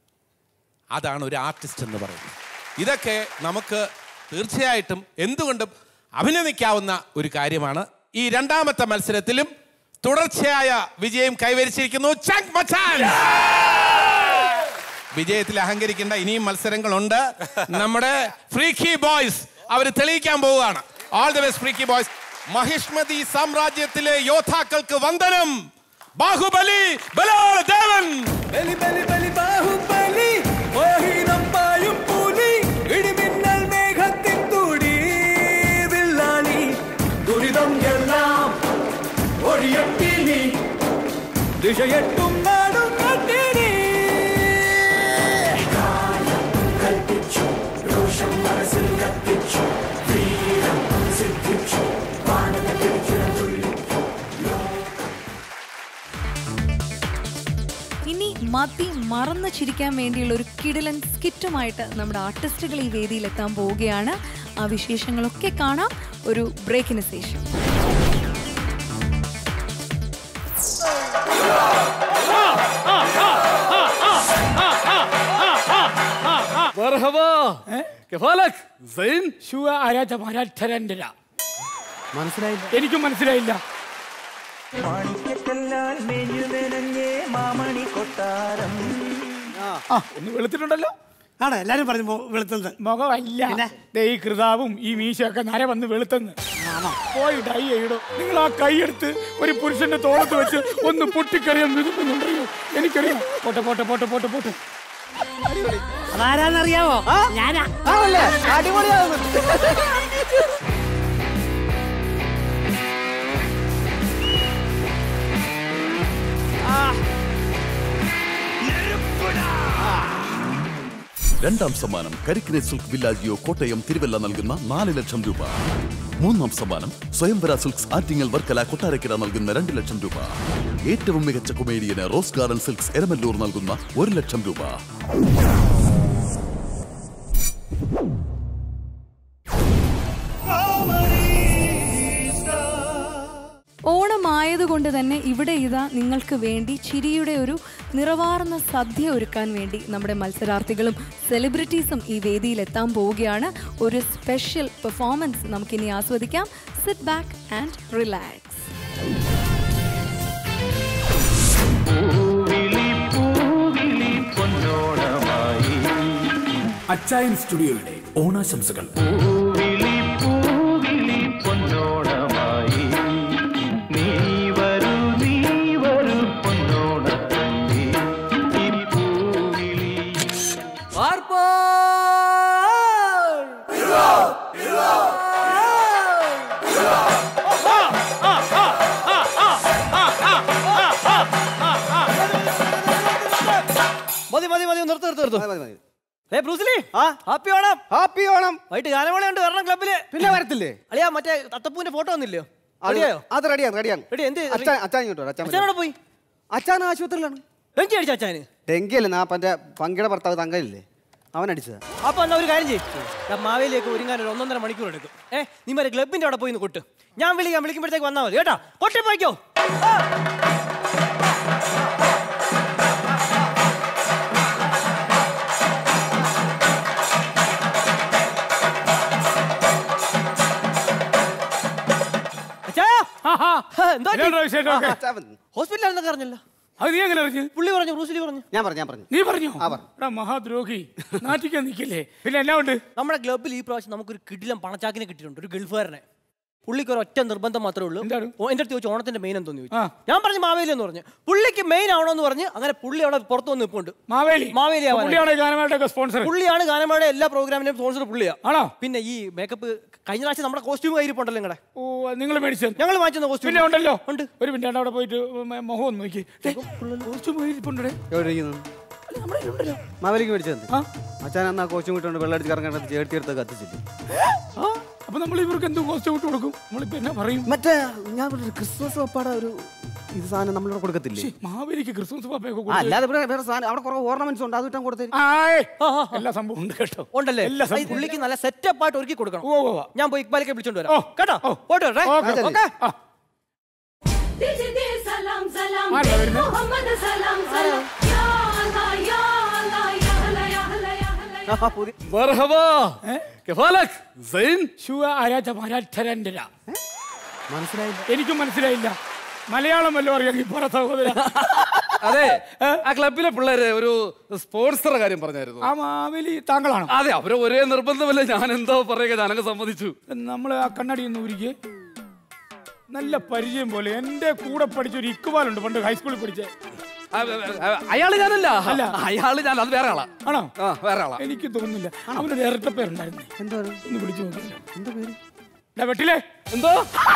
അതാണ് ഒരു ആർട്ടിസ്റ്റ് എന്ന് പറയുന്നത് ഇതൊക്കെ നമുക്ക് തീർച്ചയായിട്ടും എന്തുകൊണ്ടും അഭിനന്ദിക്കാവുന്ന ഒരു കാര്യമാണ് ഈ രണ്ടാമത്തെ മത്സരത്തിലും തുടർച്ചയായ വിജയം കൈവരിച്ചിരിക്കുന്നു ചങ്ക് മച്ചാൻ വിജയത്തിൽ അഹങ്കരിക്കേണ്ട ഇനിയും മത്സരങ്ങളുണ്ട് നമ്മുടെ ഫ്രീക്കി ബോയ്സ് അവർ തെളിയിക്കാൻ പോവുകയാണ് all the best freaky boys Mahishmati സാമ്രാജ്യത്തിലെ യോദ്ധാക്കൾക്ക് വന്ദനം ബാഹുബലി ബലാൽ ദേവൻ ബലി ബലി ബലി ബാഹുബലി മോഹിനം പായും പുലി ഇടിമിന്നൽ മേഘത്തിൻ തുടി വില്ലാളി ദുരിതം എല്ലാം ഒഴിയത്തിനി ദിശയെട്ടും നാടും കട്ടിനി കൽപ്പിച്ചു രോഷം മനസ്സിൽ കത്തിച്ചു വീരം സിദ്ധിച്ചു വാനത്തിൽ ചിറതുള്ളി ഇനി മതി മറന്നു ചിരിക്കാൻ വേണ്ടിയുള്ള ഒരു കിടിലൻ സ്കിറ്റുമായിട്ട് നമ്മുടെ ആർട്ടിസ്റ്റുകൾ ഈ വേദിയിൽ എത്താൻ പോവുകയാണ് ആ വിശേഷങ്ങളൊക്കെ കാണാം ഒരു ബ്രേക്കിന് ശേഷം മനസ്സിലായില്ല എനിക്കും മനസ്സിലായില്ല മാണിക്യത്തെല്ലാൽ മെഞ്ഞു മെനഞ്ഞേ മാമണി കൊട്ടാരം ആ ഒന്ന് വെളുത്തിട്ടുണ്ടല്ലോ ആണ് എല്ലാരും പറഞ്ഞു വെളുത്തത് മുഖമല്ല ദേ ഈ കൃതാവും ഈ മീശയൊക്കെ നര വന്ന് വെളുത്തെന്ന് പോയി ഡൈ ചെയ്യടോ നിങ്ങൾ ആ കൈയെടുത്ത് ഒരു പുരുഷന്റെ തോളത്ത് വെച്ച് ഒന്ന് പൊട്ടിക്കറിയാൻ വിതുക്കുന്നുണ്ടല്ലോ എനിക്കറിയാം പോട്ടെ പോട്ടെ പോട്ടെ പോട്ടെ പോട്ടെ അതാരാന്നറിയാവോ ഞാനാ രണ്ടാം സമ്മാനം കരിക്കിനെ സിൽക്ക് വില്ലാജിയോ കോട്ടയം തിരുവല്ല നൽകുന്ന നാല് ലക്ഷം രൂപ മൂന്നാം സമ്മാനം സ്വയംവര സിൽക്സ് ആറ്റിങ്ങൽ വർക്കല കൊട്ടാരക്കര നൽകുന്ന രണ്ട് ലക്ഷം രൂപ ഏറ്റവും മികച്ച കൊമേഡിയന് റോസ് ഗാർഡൻ സിൽക്സ് എരമല്ലൂർ നൽകുന്ന ഒരു ലക്ഷം രൂപ ഓണമായതുകൊണ്ട് തന്നെ ഇവിടെ ഇതാ നിങ്ങൾക്ക് വേണ്ടി ചിരിയുടെ ഒരു നിറവാർന്ന സദ്യ ഒരുക്കാൻ വേണ്ടി നമ്മുടെ മത്സരാർത്ഥികളും സെലിബ്രിറ്റീസും ഈ വേദിയിൽ എത്താൻ പോവുകയാണ് ഒരു സ്പെഷ്യൽ പെർഫോമൻസ് നമുക്കിനി ആസ്വദിക്കാം സിറ്റ് ബാക്ക് ആൻഡ് റിലാക്സ് അച്ചായൻ സ്റ്റുഡിയോയുടെ ഓണാശംസകൾ മതി മതി മതി നിർത്ത് നിർത്ത് നിർത്ത് ഏ ബ്രൂസിലി ആ ഹാപ്പി ഓണം ഹാപ്പി ഓണം വൈകിട്ട് ഗാനമേളയുണ്ട് വരണം ക്ലബില് പിന്നെ വരത്തില്ലേ അളിയാ മറ്റേ തത്തപ്പൂവിന്റെ ഫോട്ടോ ഒന്നില്ലയോ റെഡിയായോ അത് റെഡിയാണ് റെഡിയാണ് റെഡി എന്ത് അച്ഛൻ അച്ഛൻ ഇങ്ങോട്ട് വരാം, അച്ഛൻ വരാം. അച്ഛനോടെ പോയി അച്ഛൻ ആശുപത്രിയിലാണ് ഡെങ്കി അടിച്ച അച്ഛന് ഡെങ്കി അല്ലേ നാ പന്റെ പങ്കിയുടെ ഭർത്താവ് തങ്കയില്ലേ അവൻ അടിച്ചതാ അപ്പൊ എന്നാ ഒരു കാര്യം ചെയ്യും മാവേലിയൊക്കെ ഒരുങ്ങാൻ ഒരു ഒന്നൊന്നര മണിക്കൂർ എടുക്കും ഏ നീ മറ്റേ ക്ലബിന്റെ അവിടെ പോയി നിന്ന് കൊട്ട് ഞാൻ വിളിക്കാം വിളിക്കുമ്പോഴത്തേക്ക് വന്നാൽ മതി കേട്ടാ കൊട്ടി പോയിക്കോ അച്ഛാ എന്താ എന്നാ വിശേഷമൊക്കെ? ഹോസ്പിറ്റലിൽ എന്നൊക്കെ അറിഞ്ഞല്ലോ അത് നീ എങ്ങനെ അറിഞ്ഞു പുള്ളി പറഞ്ഞു ബ്രൂസിലി പറഞ്ഞു ഞാൻ പറഞ്ഞു ഞാൻ പറഞ്ഞു നീ പറഞ്ഞോ ആ, പറഞ്ഞു. എടാ മഹാദ്രോഹി നാട്ടിക്കാൻ നിൽക്കില്ലേ പിന്നെ എന്നാ ഉണ്ട് നമ്മുടെ ക്ലബ്ബിൽ ഈ പ്രാവശ്യം നമുക്കൊരു കിടിലം പണച്ചാക്കിനെ കിട്ടിയിട്ടുണ്ട് ഒരു ഗൾഫുകാരനെ പുള്ളിക്ക് ഒരു ഒറ്റ നിർബന്ധം മാത്രമേ ഉള്ളൂ ഓ, എൻ്റെ അടുത്ത് ചോദിച്ചു ഓണത്തിന്റെ മെയിൻ എന്തോന്ന് ചോദിച്ചു ഞാൻ പറഞ്ഞു മാവേലി എന്ന് പറഞ്ഞു പുള്ളിക്ക് മെയിൻ ആവണമെന്ന് പറഞ്ഞ് അങ്ങനെ പുള്ളി അവിടെ പുറത്തു വന്ന് നിൽപ്പുണ്ട് മാവേലി മാവേലി ആവാനായി. പുള്ളിയാണ് ഗാനമേളയുടെ സ്പോൺസർ പുള്ളിയാണ് ഗാനമേളയുടെ എല്ലാ പ്രോഗ്രാമിന്റെയും സ്പോൺസർ പുള്ളിയാ ആണോ പിന്നെ ഈ മേക്കപ്പ് കഴിഞ്ഞ പ്രാവശ്യം നമ്മുടെ കോസ്റ്റ്യൂം കയ്യിരിപ്പുണ്ടല്ലോ നിങ്ങളുടെ ഓ നിങ്ങൾ മേടിച്ചത് ഞങ്ങൾ വാങ്ങിച്ചെന്ന കോസ്റ്റ്യൂം പിന്നെ ഉണ്ടല്ലോ ഉണ്ട് ഒരു മിനിറ്റ് അവിടെ പോയിട്ട് മ- മുഖം ഒന്ന് നോക്കി കോസ്റ്റ്യൂം ഇരിപ്പുണ്ടേ എവിടെ ഇരിക്കുന്നു മാവേലിക്ക് മേടിച്ചത് അച്ഛൻ അന്ന് ആ കോച്ചും കിട്ടുകൊണ്ട് വെള്ളം അടിച്ച് കറങ്ങാൻ ചേർത്തി എടുത്ത് കത്തിച്ചില്ല അപ്പൊ നമ്മൾ ഇവർക്ക് എന്തും കോസ്റ്റ്യൂം ഇട്ട് കൊടുക്കും നമ്മളിപ്പോ എന്നാ പറയും മറ്റേ ഞാൻ പറഞ്ഞ ക്രിസ്മസ് പപ്പാടെ ഒരു ഇത് സാധനം നമ്മളിവിടെ കൊടുക്കത്തില്ലേ മാവേലിക്ക് ക്രിസ്മസ് പപ്പയൊക്കെ ആ, അല്ലാതെ ഇവിടെ വേറെ സാധനം അവിടെ കുറെ ഓർണമെന്റ്സ് ഉണ്ട് അത് ഇട്ടാൻ കൊടുത്തേ ആയ്. എല്ലാ സംഭവം ഉണ്ട് കേട്ടോ ഉണ്ടല്ലേ എല്ലാ ഈ സംഭവം പുള്ളിക്ക് നല്ല സെറ്റപ്പ് ആയിട്ട് ഒരുക്കി കൊടുക്കണം ഓ ഓ, ഓ. ഞാൻ പോയി ഇക്ബാലിക്കെ വിളിച്ചോണ്ട് വരാം കേട്ടോ പോയിട്ട് വരട്ടെ ഓക്കേ. ഓക്കെ ആ. സലാം സലാം ആരാ വരുന്നത്? മുഹമ്മദ് സലാം സലാം യാ അല്ലാ യാ അല്ലാ യാ അല്ലാ യാ അല്ലാ മർഹബാ കഫാലക് സൈൻ ശുവ ആരാധ മരാഠരണ്ടര മനസ്സിലായില്ല എനിക്കും മനസ്സിലായില്ല മലയാളം വല്ലതും അറിയാമെങ്കിൽ പറ സഹോദര അതെ ആ ക്ലബിലെ പിള്ളേര് ഒരു സ്പോൺസറുടെ കാര്യം പറഞ്ഞായിരുന്നു ആ മാവേലി താങ്കളാണോ അതെ അവരെ ഒരേ നിർബന്ധമല്ല ഞാൻ എന്തോ പറയുക ഞാനങ്ങ് സമ്മതിച്ചു നമ്മൾ ആ കണ്ണടി ഒന്ന് ഊരിക്ക് നല്ല പരിചയം പോലെ എന്റെ കൂടെ പഠിച്ച ഒരു ഇക്കുവാലുണ്ട് പണ്ട് ഹൈസ്കൂളിൽ പഠിച്ച അയാള് ഞാനല്ല അല്ല. അയാള് ഞാൻ അത് വേറെ ആളാ ആണോ ആ വേറെ ആളാ എനിക്ക് തോന്നുന്നില്ല അവനൊരു ഇരട്ട പേരുണ്ടായിരുന്നു എന്താ ഒന്ന് വിളിച്ചു നോക്കില്ല എന്താ പേര് ഡാ വെട്ടിലേ എന്തോ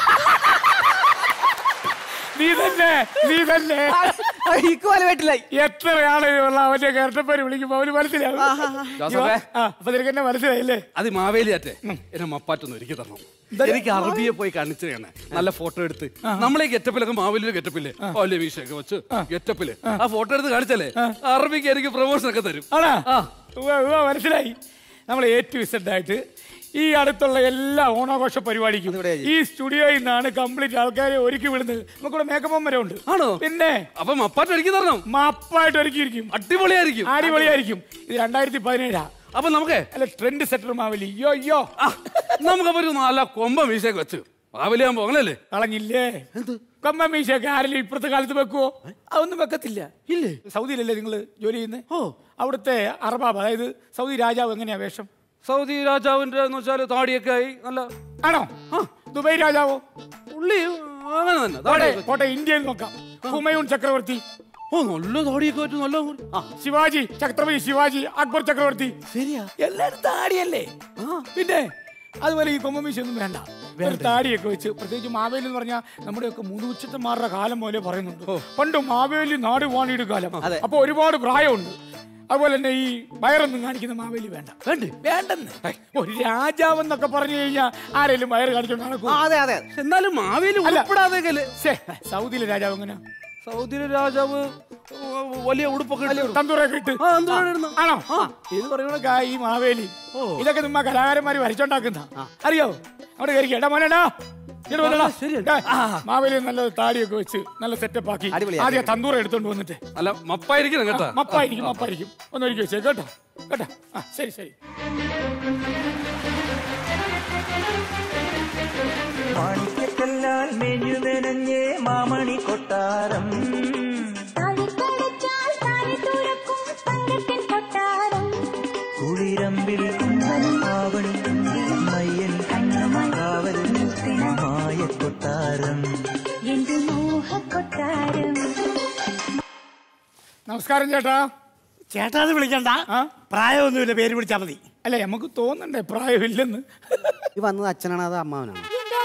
നീ തന്നെ നീ തന്നെ ഇക്കുവാല വീട്ടിലായി എത്ര ആളുകളുള്ള അവന്റെ ഇരട്ടപ്പേര് വിളിക്കുമ്പോ അവന് മനസ്സിലാവും ജോസഫേ. ആ, അപ്പൊ നിനക്ക് എന്നെ മനസ്സിലായില്ലേ അത് മാവേലിയാറ്റെ എന്നെ മപ്പാറ്റൊന്ന് ഒരുക്കി തരണം എനിക്ക് അറബിയെ പോയി കാണിച്ചു തന്നെ നല്ല ഫോട്ടോ എടുത്ത് നമ്മളെ ഗെറ്റപ്പിലൊക്കെ മാവേലിയുടെ ഗെറ്റപ്പില്ലേ വലിയ വീശയൊക്കെ വെച്ച് ഗെറ്റപ്പില് ആ ഫോട്ടോ എടുത്ത് കാണിച്ചാലേ അറബിക്ക് എനിക്ക് പ്രൊമോഷൻ ഒക്കെ തരും ആണാ ആ. ഉവ്വ, ഉവ്വ, മനസ്സിലായി നമ്മൾ എ ടു ഇസഡ് ആയിട്ട് ഈ അടുത്തുള്ള എല്ലാ ഓണാഘോഷ പരിപാടിക്കും ഈ സ്റ്റുഡിയോയിൽ നിന്നാണ് കംപ്ലീറ്റ് ആൾക്കാരെ ഒരുക്കി വിടുന്നത് നമുക്കിവിടെ മേക്കപ്പ് വരെ ഉണ്ട് ആണോ പിന്നെ അപ്പൊ മപ്പാറ്റ് ഒരുക്കി തരണം മപ്പായിട്ട് ഒരുക്കിയിരിക്കും അടിപൊളിയായിരിക്കും അടിപൊളിയായിരിക്കും ഇത് രണ്ടായിരത്തി പതിനേഴാ അപ്പൊ നമുക്ക് അല്ല ട്രെൻഡ് സെറ്റർ മാവലി യോ യോ നമുക്കപ്പൊ ഒരു നല്ല കൊമ്പ വീശയൊക്കെ വെച്ച് മാവേലിയാകുമ്പോ അങ്ങനല്ലേ കളഞ്ഞില്ലേ കൊമ്പ മീശയൊക്കെ ആരെങ്കിലും ഇപ്പുറത്തെ കാലത്ത് വെക്കുവോ അതൊന്നും വെക്കത്തില്ല ഇല്ലേ സൗദിയിലല്ലേ നിങ്ങൾ ജോലി ചെയ്യുന്നത് ഓ അവിടുത്തെ അറബാബ് അതായത് സൗദി രാജാവ് എങ്ങനെയാ വേഷം സൗദി രാജാവിന്റെ എന്ന് വെച്ചാല് താടിയൊക്കെ ആയി നല്ല ആണോ ദുബൈ രാജാവോ പുള്ളി അങ്ങനെ തന്നെ കോട്ടെ താടിയൊക്കെ കോട്ടെ ഇന്ത്യയിൽ നോക്കാം ഹുമയൂൺ ചക്രവർത്തി ഓ നല്ല താടിയൊക്കെ വെച്ച് നല്ല ആ, ശിവാജി ഛത്രപതി ശിവാജി അക്ബർ ചക്രവർത്തി ശരിയാ എല്ലാരും താടിയല്ലേ പിന്നെ അതുപോലെ ഈ കൊമ്പമീശ ഒന്നും വേണ്ട ഒരു താടിയൊക്കെ വെച്ച് പ്രത്യേകിച്ച് മാവേലി എന്ന് പറഞ്ഞാൽ നമ്മുടെയൊക്കെ മുതുച്ചത്തന്മാരുടെ കാലം പോലെ പറയുന്നുണ്ട് പണ്ട് മാവേലി നാട് വാണിയുടെ കാലം അപ്പൊ ഒരുപാട് പ്രായമുണ്ട് അതുപോലെ തന്നെ ഈ വയറൊന്നും കാണിക്കുന്ന മാവേലി വേണ്ട വേണ്ട വേണ്ടെന്ന് ഒരു രാജാവെന്നൊക്കെ പറഞ്ഞു കഴിഞ്ഞാൽ ആരെങ്കിലും വയറ് കാണിച്ചോണ്ട് നടക്കും അതെ അതെ എന്നാലും മാവേലി അല്ല. ഉൾപ്പെടാതെ സൗദിയിലെ രാജാവ് എങ്ങനെയാ സൗദിയിലെ രാജാവ് വലിയ ഉടുപ്പൊക്കെ ഇട്ട് തന്തൂറൊക്കെ ഇട്ട് ആ, തന്തൂറൊക്കെ ഇടുന്നു. ആണോ ഇത് പറയുന്ന ഈ മാവേലി ഇതൊക്കെ നമ്മ കലാകാരന്മാര് വരച്ചോണ്ടാക്കുന്ന അറിയോ അവിടെ കയറിക്കാം എടാ മോനെടാ ഇങ്ങട് വന്നെടാ. ഡാ, മാവേലി നല്ല താടിയൊക്കെ വെച്ച് നല്ല സെറ്റപ്പ് ആക്കി ആദ്യം തന്തൂറ എടുത്തോണ്ട് വന്നിട്ട് അല്ല മപ്പായിരിക്കണം കേട്ടാ മപ്പായിരിക്കും മപ്പായിരിക്കും ഒന്ന് ഒരുക്കി വെച്ചേ കേട്ടോ കേട്ടോ ആ ശരി ശരി മാണിക്കല്ലാൽ മെഞ്ഞു നനഞ്ഞേ മാമണി കൊട്ടാരം കുളിരമ്പിൽ ആവണി മയ്യൻ കാവൽ മായ കൊട്ടാരം നമസ്കാരം ചേട്ടാ ചേട്ടാന്ന് വിളിക്കണ്ട പ്രായമൊന്നുമില്ല പേര് വിളിച്ചാൽ മതി അല്ല നമുക്ക് തോന്നണ്ടേ പ്രായമില്ലെന്ന് ഈ വന്നത് അച്ഛനാണ് അത് അമ്മാവനാണ്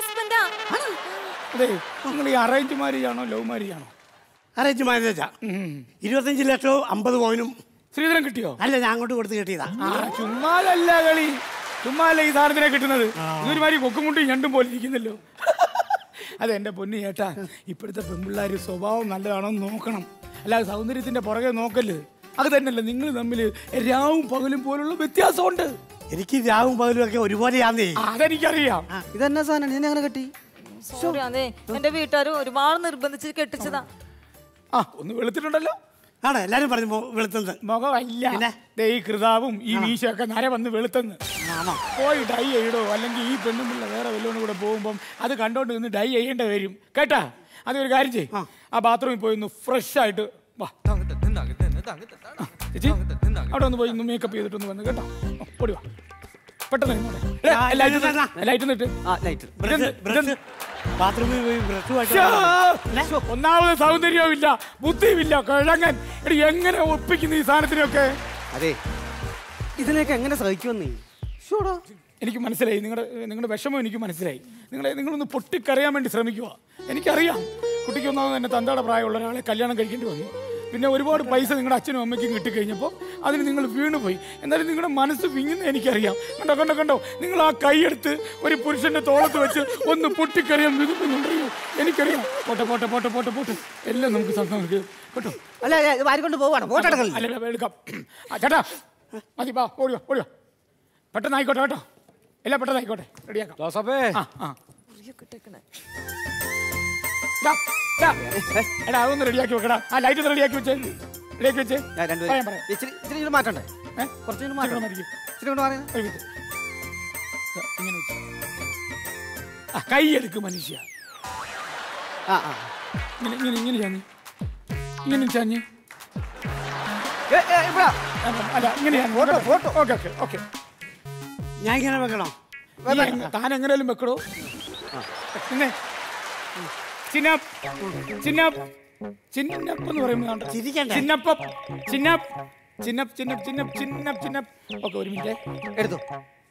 അതെ നിങ്ങൾ ഈ അറേഞ്ച് മാരേജ് ആണോ ലവ് മാരേജ് ആണോ അറേഞ്ച് മാനേജാ ഇരുപത്തഞ്ച് ലക്ഷവും അമ്പത് പോയിനും ശ്രീധരൻ കിട്ടിയോ അല്ല ഞാൻ അങ്ങോട്ട് കൊടുത്ത് കിട്ടിയതാ ആ ചുമ്മാലല്ല കളി ചുമ്മാല്ല ഈ സാധനത്തിനെ കിട്ടുന്നത് ഇതൊരുമാതിരി കൊക്കുമുട്ടി ഞണ്ടും പോലെ ഇരിക്കുന്നല്ലോ അതെ എന്റെ പൊന്നു ചേട്ടാ ഇപ്പോഴത്തെ പെൺപിള്ളേർ സ്വഭാവം നല്ലതാണോ എന്ന് നോക്കണം അല്ലാതെ സൗന്ദര്യത്തിന്റെ പുറകെ നോക്കല്ല് അത് തന്നെയല്ല നിങ്ങൾ തമ്മിൽ രാവും പകലും പോലുള്ള വ്യത്യാസമുണ്ട് എനിക്ക് രാവും പകലും ഒക്കെ ഒരുപോലെയാന്നേ അതെനിക്കറിയാം ഇതെന്നാ സാധനം നിന്നെ അങ്ങനെ കെട്ടി സോറി അതെ എന്റെ വീട്ടുകാർ ഒരുപാട് നിർബന്ധിച്ച് കെട്ടിച്ചതാ ആ ഒന്ന് വെളുത്തിട്ടുണ്ടല്ലോ ആണ് എല്ലാരും പറഞ്ഞു മോ- വെളുത്തത് മുഖമല്ല ദേ ഈ കൃതാവും ഈ മീശയൊക്കെ നര വന്ന് വെളുത്തെന്ന് പോയി ഡൈ ചെയ്യടോ അല്ലെങ്കിൽ ഈ പെണ്ണുമ്പിള്ള വേറെ വല്ലോണ്ട് കൂടെ പോകുമ്പം അത് കണ്ടോണ്ട് നിന്ന് ഡൈ ചെയ്യേണ്ട വരും കേട്ടാ അതൊരു കാര്യം ചെയ് ആ ബാത്റൂമിൽ പോയി ഒന്ന് ഫ്രഷ് ആയിട്ട് വാ ചേച്ചി അവിടെ ഒന്ന് പോയി ഒന്ന് മേക്കപ്പ് ചെയ്തിട്ടൊന്ന് വന്ന് കേട്ടോ ഓ, ഓടി വാ പെട്ടെന്ന് ഇങ്ങോട്ട്. എടാ, ലൈറ്റ് ഒന്ന് ഇട്ട്. ലൈറ്റ് ഒന്ന് ഇട്ട്. ഇതെന്ത്? ഇതെന്ത്? ബാത്റൂമിൽ പോയി ബ്രഷുമായിട്ട് ശ്ശോ, ഒന്നാമത് സൗന്ദര്യവും ഇല്ല ബുദ്ധിയും ഇല്ല കിഴങ്ങൻ എടി എങ്ങനെ ഒപ്പിക്കുന്നു ഈ സാധനത്തിനൊക്കെ അതെ ഇതിനെയൊക്കെ എങ്ങനെ സഹിക്കുമെന്നേ എനിക്ക് മനസ്സിലായി നിങ്ങളുടെ നിങ്ങളുടെ വിഷമം എനിക്ക് മനസ്സിലായി നിങ്ങളെ നിങ്ങളൊന്ന് പൊട്ടിക്കറിയാൻ വേണ്ടി ശ്രമിക്കുക എനിക്കറിയാം കുട്ടിക്ക് ഒന്നാമത് തന്നെ തന്തയുടെ പ്രായമുള്ള ഒരാളെ കല്യാണം കഴിക്കേണ്ടി വന്നു പിന്നെ ഒരുപാട് പൈസ നിങ്ങളുടെ അച്ഛനും അമ്മയ്ക്കും കിട്ടിക്കഴിഞ്ഞപ്പോൾ അതിന് നിങ്ങൾ വീണുപോയി എന്നാലും നിങ്ങളുടെ മനസ്സ് വിങ്ങുന്ന എനിക്കറിയാം കണ്ടോ കണ്ടോ കണ്ടോ നിങ്ങൾ ആ കൈയെടുത്ത് ഒരു പുരുഷന്റെ തോളത്ത് വെച്ച് ഒന്ന് പൊട്ടിക്കറിയാൻ വിതുക്കുന്നുണ്ടല്ലോ എനിക്കറിയാം പോട്ടെ പോട്ടെ പോട്ടെ പോട്ടെ പോട്ടെ എല്ലാം നമുക്ക് സംസാരിക്കാം കേട്ടോ അല്ല ഇത് വാരിക്കൊണ്ട് പോവാണ് പോട്ടെടുക്കൽ അല്ല അല്ല, എടുക്കാം ആ ചേട്ടാ മതി വാ ഓടി വാ ഓടി വാ പെട്ടെന്ന് ആയിക്കോട്ടെ കേട്ടോ എല്ലാം പെട്ടെന്ന് ആയിക്കോട്ടെ റെഡിയാക്കാം ആ ആ ദാ, ദാ. എടാ അതൊന്ന് റെഡിയാക്കി വെക്കടാ ആ ലൈറ്റ് ഒന്ന് റെഡിയാക്കി വെച്ചേ റെഡിയാക്കി വെച്ചേ പറയാം പറയാം ഇച്ചിരി ഇച്ചിരി ഇത് മാറ്റണ്ടേ കുറച്ച് ഇച്ചിരി മാറ്റം മാറ്റിക്ക്. ഇച്ചിരി കൊണ്ട് മാറി ഒരു മിനിറ്റ്. ദാ, ഇങ്ങനെ വെച്ച്. ആ, കൈ എടുക്ക് മനുഷ്യ ആ ആ ഇങ്ങനെ ഇങ്ങനെ ഇങ്ങനെ ചാഞ്ഞ് ഇങ്ങനെ ചാഞ്ഞ് ഏ, ഏ, ഇവിടെ. അല്ല ഇങ്ങനെ photo photo okay okay okay ഞാൻ ഇങ്ങനെ വെക്കണോ താൻ എങ്ങനെയാലും വെക്കടോ പിന്നെ ചിന്നപ്പ് ചിന്നപ്പ് ചിന്നപ്പ് എന്ന് പറയുമ്പോൾ ചിരിക്കണ്ടേ? ചിന്നപ്പം ചിന്നപ്പ് ചിന്നപ്പ് ചിന്നപ്പ് ചിന്നപ്പ് ചിന്നപ്പ് ചിന്നപ്പ് ഓക്കെ ഒരു മിനിറ്റ് എടുത്തു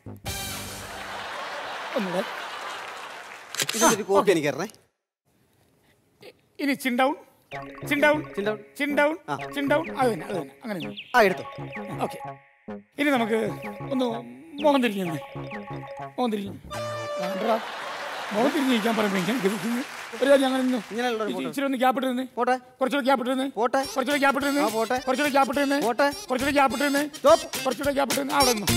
ഒന്നുകൂടെ ഇതിന്റെ കോപ്പി എനിക്ക് തരണേ ഇനി ചിൻഡൗൺ ചിൻഡൗൺ ചിൻഡൗൺ ചിൻഡൗൺ ചിൻഡൗൺ അത് തന്നെ അത് തന്നെ അങ്ങനെ തന്നെ. ആ എടുത്തു ഓക്കെ ഇനി നമുക്ക് ഒന്ന് മുഖം തിരിഞ്ഞു മുഖം തിരിഞ്ഞു വേണ്ടടാ. മുഖം തിരിഞ്ഞ് നിൽക്കാൻ പറയുമ്പോൾ ഇങ്ങനെ കിതക്കുന്നു. ഒരു കാര്യം അങ്ങനെ നിന്നു. ഇച്ചി- ഇച്ചിരി ഒന്ന് ഗ്യാപ്പ് ഇട്ട് നിന്ന് പോട്ടെ കുറച്ചുകൂടെ ഗ്യാപ്പ് ഇട്ട് നിന്ന് പോട്ടെ കുറച്ചുകൂടെ ഗ്യാപ്പ് ഇട്ട് നിന്ന് ആ, പോട്ടെ. കുറച്ചുകൂടെ ഗ്യാപ്പ് ഇട്ട് നിന്ന് പോട്ടെ കുറച്ചുകൂടെ ഗ്യാപ്പ് ഇട്ട് നിന്ന് സ്റ്റോപ്പ് കുറച്ചുകൂടെ ഗ്യാപ്പ് ഇട്ട് നിന്ന് അവിടെ നിന്നു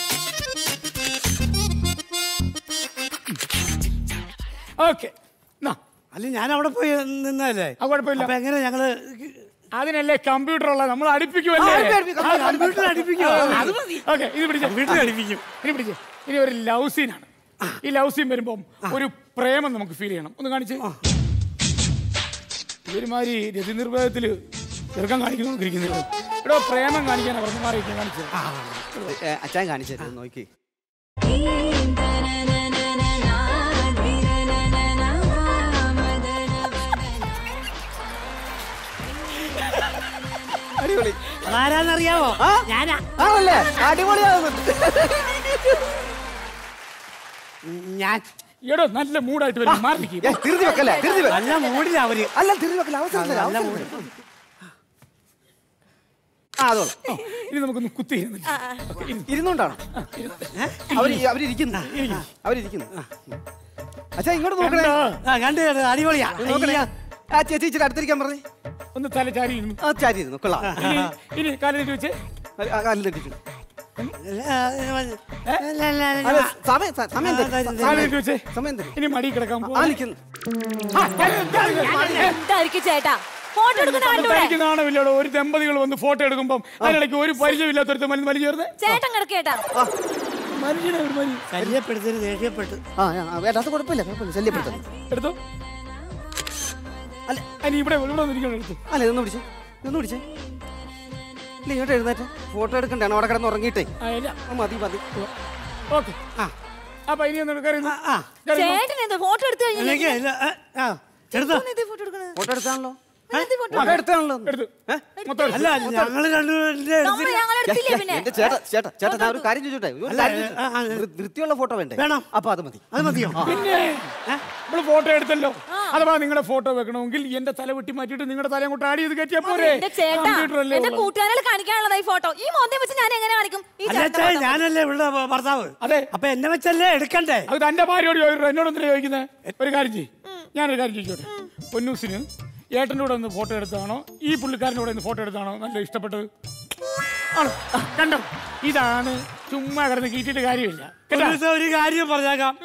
ഓക്കെ അല്ല ഞാൻ അവിടെ പോയി നിന്നല്ലേ ആ കുഴപ്പമില്ല അപ്പൊ എങ്ങനെ ഞങ്ങള് അതിനല്ലേ കമ്പ്യൂട്ടർ ഉള്ള നമ്മൾ അടുപ്പിക്കുമല്ലേ ആ, അടുപ്പിക്കും, ആ, കമ്പ്യൂട്ടറിൽ അടുപ്പിക്കും. അത് മതി. ഓക്കെ ഇത് പിടിച്ചേ കമ്പ്യൂട്ടറിൽ അടുപ്പിക്കും. ഇനി പിടിച്ചേ ഇനി ഒരു ലവ് സീനാണ് ഈ ലവ് സീൻ വരുമ്പം ഒരു പ്രേമം നമുക്ക് ഫീൽ ചെയ്യണം ഒന്ന് കാണിച്ച് ഇവരുമാതിരി രതി നിർഭയത്തില് ചെറുക്കം കാണിക്കുന്നു ഇരിക്കുന്നില്ല ഇവിടെ പ്രേമം കാണിക്കാനാ പറഞ്ഞു മാറിയിരിക്കാൻ കാണിച്ചത് ഏ, അച്ചായൻ കാണിച്ചു തരും നോക്കി അടിപൊളി ആരാന്നറിയാവോ ഞാനാ ആണല്ലേ അടിപൊളിയാവുന്നു ഞാൻ എടോ നല്ല മൂഡായിട്ട് വരും മാറിക്കും ഏ, തിരുത്തി വെക്കല്ലേ തിരുത്തി വെക്ക നല്ല മൂടില്ല അവര് അല്ല തിരുത്തി വെക്കല്ല അവസരം തരാം, നല്ല അവസരം തരാം. ആ അതോളാം ഇനി നമുക്കൊന്ന് കുത്തി ഇരുന്ന്. ഇരുന്നോണ്ടാണോ അവര് അവരിയ്ക്കുന്നു അവരിയ്ക്കുന്നു അച്ഛാ ഇങ്ങോട്ട് നോക്കണേ ആ, കണ്ടു കണ്ടു അടിപൊളിയാ ഇത് നോക്കണേ അയ്യ. ആ ചേച്ചി ഇച്ചിരി അടുത്തിരിക്കാൻ പറഞ്ഞേ ഒന്ന് തല ചാരി ഇരുന്നു ആ ചാരി ഇരുന്നു കൊള്ളാം ഇനി ഇനി കാലിട്ട് വെച്ച് ആ, കാലിൽ തെറ്റിച്ചു അല്ല, അല്ല, അല്ല, അല്ല. അല്ല, സമയം സ- സമയം തരും. ആ, ആ, കാലിട്ട് വെച്ച് സമയം തരും ഇനി മടി കിടക്കാൻ ആ നിൽക്കുന്നു എന്തായിരിക്കും ചേട്ടാ ഫോട്ടോ എടുക്കുന്ന കണ്ടൂടെ തനിക്ക് നാണമില്ലടോ ഒരു ദമ്പതികൾ വന്ന് ഫോട്ടോ എടുക്കുമ്പോൾ അതിനിടയ്ക്ക് ഒരു പരിചയമില്ലാത്തൊരുത്ത മലി മലി ചേർന്ന് ചേട്ടൻ കിടക്കേട്ടാ മനുഷ്യനെ ഒരു മലി ശല്യപ്പെടുത്തരുത് ദേഷ്യപ്പെട്ടു ആ ആ, ആ, വേണ്ട അത് കുഴപ്പമില്ല കുഴപ്പമില്ല ശല്യപ്പെടുത്തണം എടുത്തോ അല്ല അനി ഇവിടെ ഇവിടെ വന്നിരിക്കണം എടുത്തു അല്ല ഇതൊന്ന് പിടിച്ചേ ഇതൊന്ന് പിടിച്ചേ ഇല്ല ഇങ്ങോട്ട് എഴുന്നേറ്റ് ഫോട്ടോ എടുക്കണ്ടേ അവിടെ കിടന്ന് ഉറങ്ങിയിട്ടേ ആ ഇല്ല ആ, മതി മതി ഓക്കെ ആ അപ്പൊ ഇനി ഒന്ന് കയറുന്നു ചേട്ടൻ എന്താ ഫോട്ടോ എടുത്തു അല്ലെങ്കിൽ കഴിഞ്ഞാൽ ഇല്ല, ആ, ആ, എടുത്തോ ഫോട്ടോ എടുക്കണത് ഫോട്ടോ എടുത്താണല്ലോ ഫോട്ടോ ഫോട്ടോ എടുത്താണല്ലോ എടുത്തു ഏ? മൊത്തം അല്ല ഞങ്ങള് രണ്ടുപേരുടെ നമ്മൾ ഞങ്ങൾ എടുത്തില്ലേ പിന്നെ എന്റെ ചേട്ടാ ചേട്ടാ ചേട്ടാ ഞാൻ ഒരു കാര്യം ചോദിച്ചോട്ടെ ഒരു അല്ല, കാര്യം ആ, ആ, ചോദിച്ചോട്ടെ? വൃ- വൃത്തിയുള്ള ഫോട്ടോ വേണ്ടേ വേണം. അപ്പൊ അത് മതി അത് മതിയോ പിന്നെ നമ്മള് ഫോട്ടോ എടുത്തല്ലോ അഥവാ നിങ്ങളുടെ ഫോട്ടോ വെക്കണമെങ്കിൽ എന്റെ തല വെട്ടി മാറ്റിയിട്ട് നിങ്ങളുടെ തല അങ്ങോട്ട് ആഡ് ചെയ്ത് കയറ്റിയാ പോരെ എന്റെ ചേട്ടാ കമ്പ്യൂട്ടർ അല്ലേ എന്റെ ഉള്ളത്. കൂട്ടുകാരികൾ കാണിക്കാനുള്ളതാ ഈ ഫോട്ടോ ഈ മോന്തം വെച്ച് ഞാൻ എങ്ങനെ കാണിക്കും ഈ അല്ല ചേട്ടന്റെ ചേ, photo. ഞാനല്ലേ ഇവിടെ ഭർത്താവ് അതെ അപ്പൊ എന്നെ വെച്ചല്ലേ എടുക്കണ്ടേ അത് തന്റെ ഭാര്യയോട് ചോദിക്കോ എന്നോട് എന്തിനാ ചോദിക്കുന്നത് ഒരു കാര്യം ചെയ്യും ഞാനൊരു കാര്യം ചോദിച്ചോട്ടെ പൊന്നൂസിന് ഏട്ടൻ്റെ കൂടെ ഒന്ന് ഫോട്ടോ എടുത്താണോ ഈ പുള്ളിക്കാരൻ്റെ കൂടെ ഒന്ന് ഫോട്ടോ എടുത്താണോ നല്ല ഇഷ്ടപ്പെട്ടത് ആണോ കണ്ടോ ഇതാണ് ചുമ്മാ കിടന്ന് കീറ്റിട്ട് കാര്യമില്ല ഒരു കേട്ടോ ദിവസം ഒരു കാര്യം പറഞ്ഞേക്കാം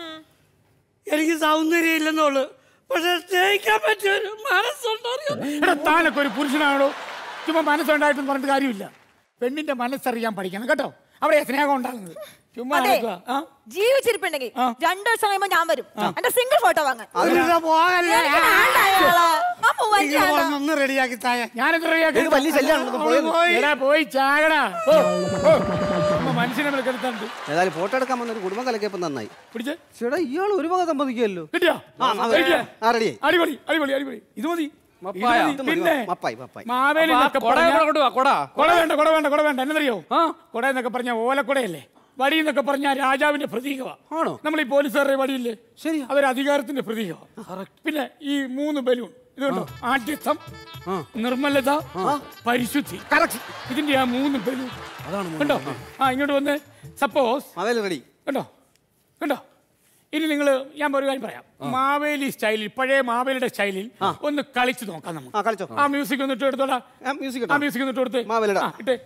എനിക്ക് സൗന്ദര്യം ഇല്ലെന്നുള്ളു പക്ഷെ സ്നേഹിക്കാൻ പറ്റിയ ഒരു മനസ്സുണ്ടോ എടാ താനൊക്കെ ഒരു പുരുഷനാണോ ചുമ്മാ മനസ്സുണ്ടായിട്ടെന്ന് പറഞ്ഞിട്ട് കാര്യമില്ല പെണ്ണിന്റെ മനസ്സറിയാൻ പഠിക്കണം കേട്ടോ അവിടെ സ്നേഹം ഉണ്ടാകുന്നത് ചുമ്മാ അതെ. നടക്കുക. ആ ജീവിച്ചിരിപ്പുണ്ടെങ്കിൽ രണ്ടു ദിവസം കഴിയുമ്പോ ഞാൻ വരും എന്റെ സിംഗിൾ ഫോട്ടോ വാങ്ങാൻ അതിലൂടെ പോകല്ലേ എനിക്ക് വേണ്ട അയാളെ. ആ പോവാൻ നിങ്ങൾ ചേട്ടാ. വന്ന് ഒന്ന് റെഡിയാക്കി തായ ഞാനെന്ത് റെഡിയാക്കി? ഇത് വലിയ ശല്യമാണല്ലോ, ഒന്ന് പോയത്. പോയി. എടാ, പോയി ചാകടാ ഓ, ഓ. ചുമ്മാ മനുഷ്യനെ വിളിക്കെടുത്തുണ്ട് ഏതായാലും ഫോട്ടോ എടുക്കാൻ വന്ന ഒരു കുടുംബം കലക്കിയപ്പോ നന്നായി പിടിച്ചേ ചേട്ടാ ഇയാൾ ഒരു വക സമ്മതിക്കുമല്ലോ കിട്ടിയോ ആ, ആ, കഴിക്കാം. ആ റെഡി അടിപൊളി അടിപൊളി അടിപൊളി ഇത് മതി ഇത് മപ്പായ. മതി. പിന്നെ മപ്പായി മപ്പായി മാവേലി അപ്പൊ ആ എന്നൊക്കെ കൊട പറഞ്ഞാ- ഇവിടെ കൊണ്ടുവാ, കൊട. കൊട വേണ്ട കൊട വേണ്ട കൊട വേണ്ട എന്നറിയോ കൊട എന്നൊക്കെ പറഞ്ഞ ഓലക്കൊടയല്ലേ വടി എന്നൊക്കെ പറഞ്ഞാൽ രാജാവിന്റെ പ്രതീകമാണ് ആണോ നമ്മൾ ഈ പോലീസുകാരുടെ വടിയില്ലേ ശരി അതൊരു അധികാരത്തിന്റെ പ്രതീകമാണ് പിന്നെ ഈ മൂന്ന് ബലൂൺ ഇത് കണ്ടോ ആദ്യത്വം നിർമ്മലത പരിശുദ്ധി ഇതിന്റെ ആ മൂന്ന് ബലൂൺ കണ്ടോ ആ ഇങ്ങോട്ട് വന്ന് സപ്പോസ് മവേലി റെഡി കണ്ടോ കണ്ടോ ഇനി നിങ്ങൾ ഞാൻ ഒരു കാര്യം പറയാം മാവേലി സ്റ്റൈലിൽ പഴയ മാവേലിയുടെ സ്റ്റൈലിൽ ഒന്ന് കളിച്ചു നോക്കാം നമുക്ക് ആ കളിച്ചോ ആ മ്യൂസിക് ഒന്ന് ഇട്ട് എടുത്തോടാ മ്യൂസിക് ആ മ്യൂസിക് ഒന്ന് ഇട്ട് കൊടുത്ത് മാവേലിയുടെ. ആ, ഇട്ടേ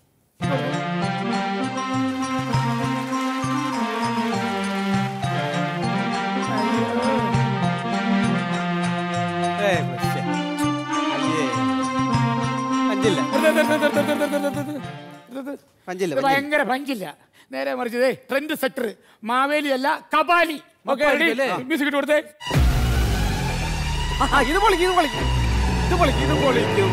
ഏയ് പക്ഷേ. അയ്യേ. അഞ്ചില്ല നിർത്ത്, നിർത്ത്, നിർത്ത്, നിർത്ത്, നിർത്ത്, നിർത്ത്, നിർത്ത്, നിർത്ത്. പഞ്ചില്ല, ഇത് ഭയങ്കര പഞ്ചില്ല നേരെ മറിച്ചതേ ട്രെൻഡ് സെക്ടർ മാവേലി അല്ല കപാലി ഓക്കെ മപ്പായിരിക്കും അല്ലേ? മ്യൂസിക് ഇട്ട് കൊടുത്തേ ആ, ഇത് പൊളിക്കും ഇത് പൊളിക്കും ഇത് പൊളിക്കും ഇത് പൊളിക്കും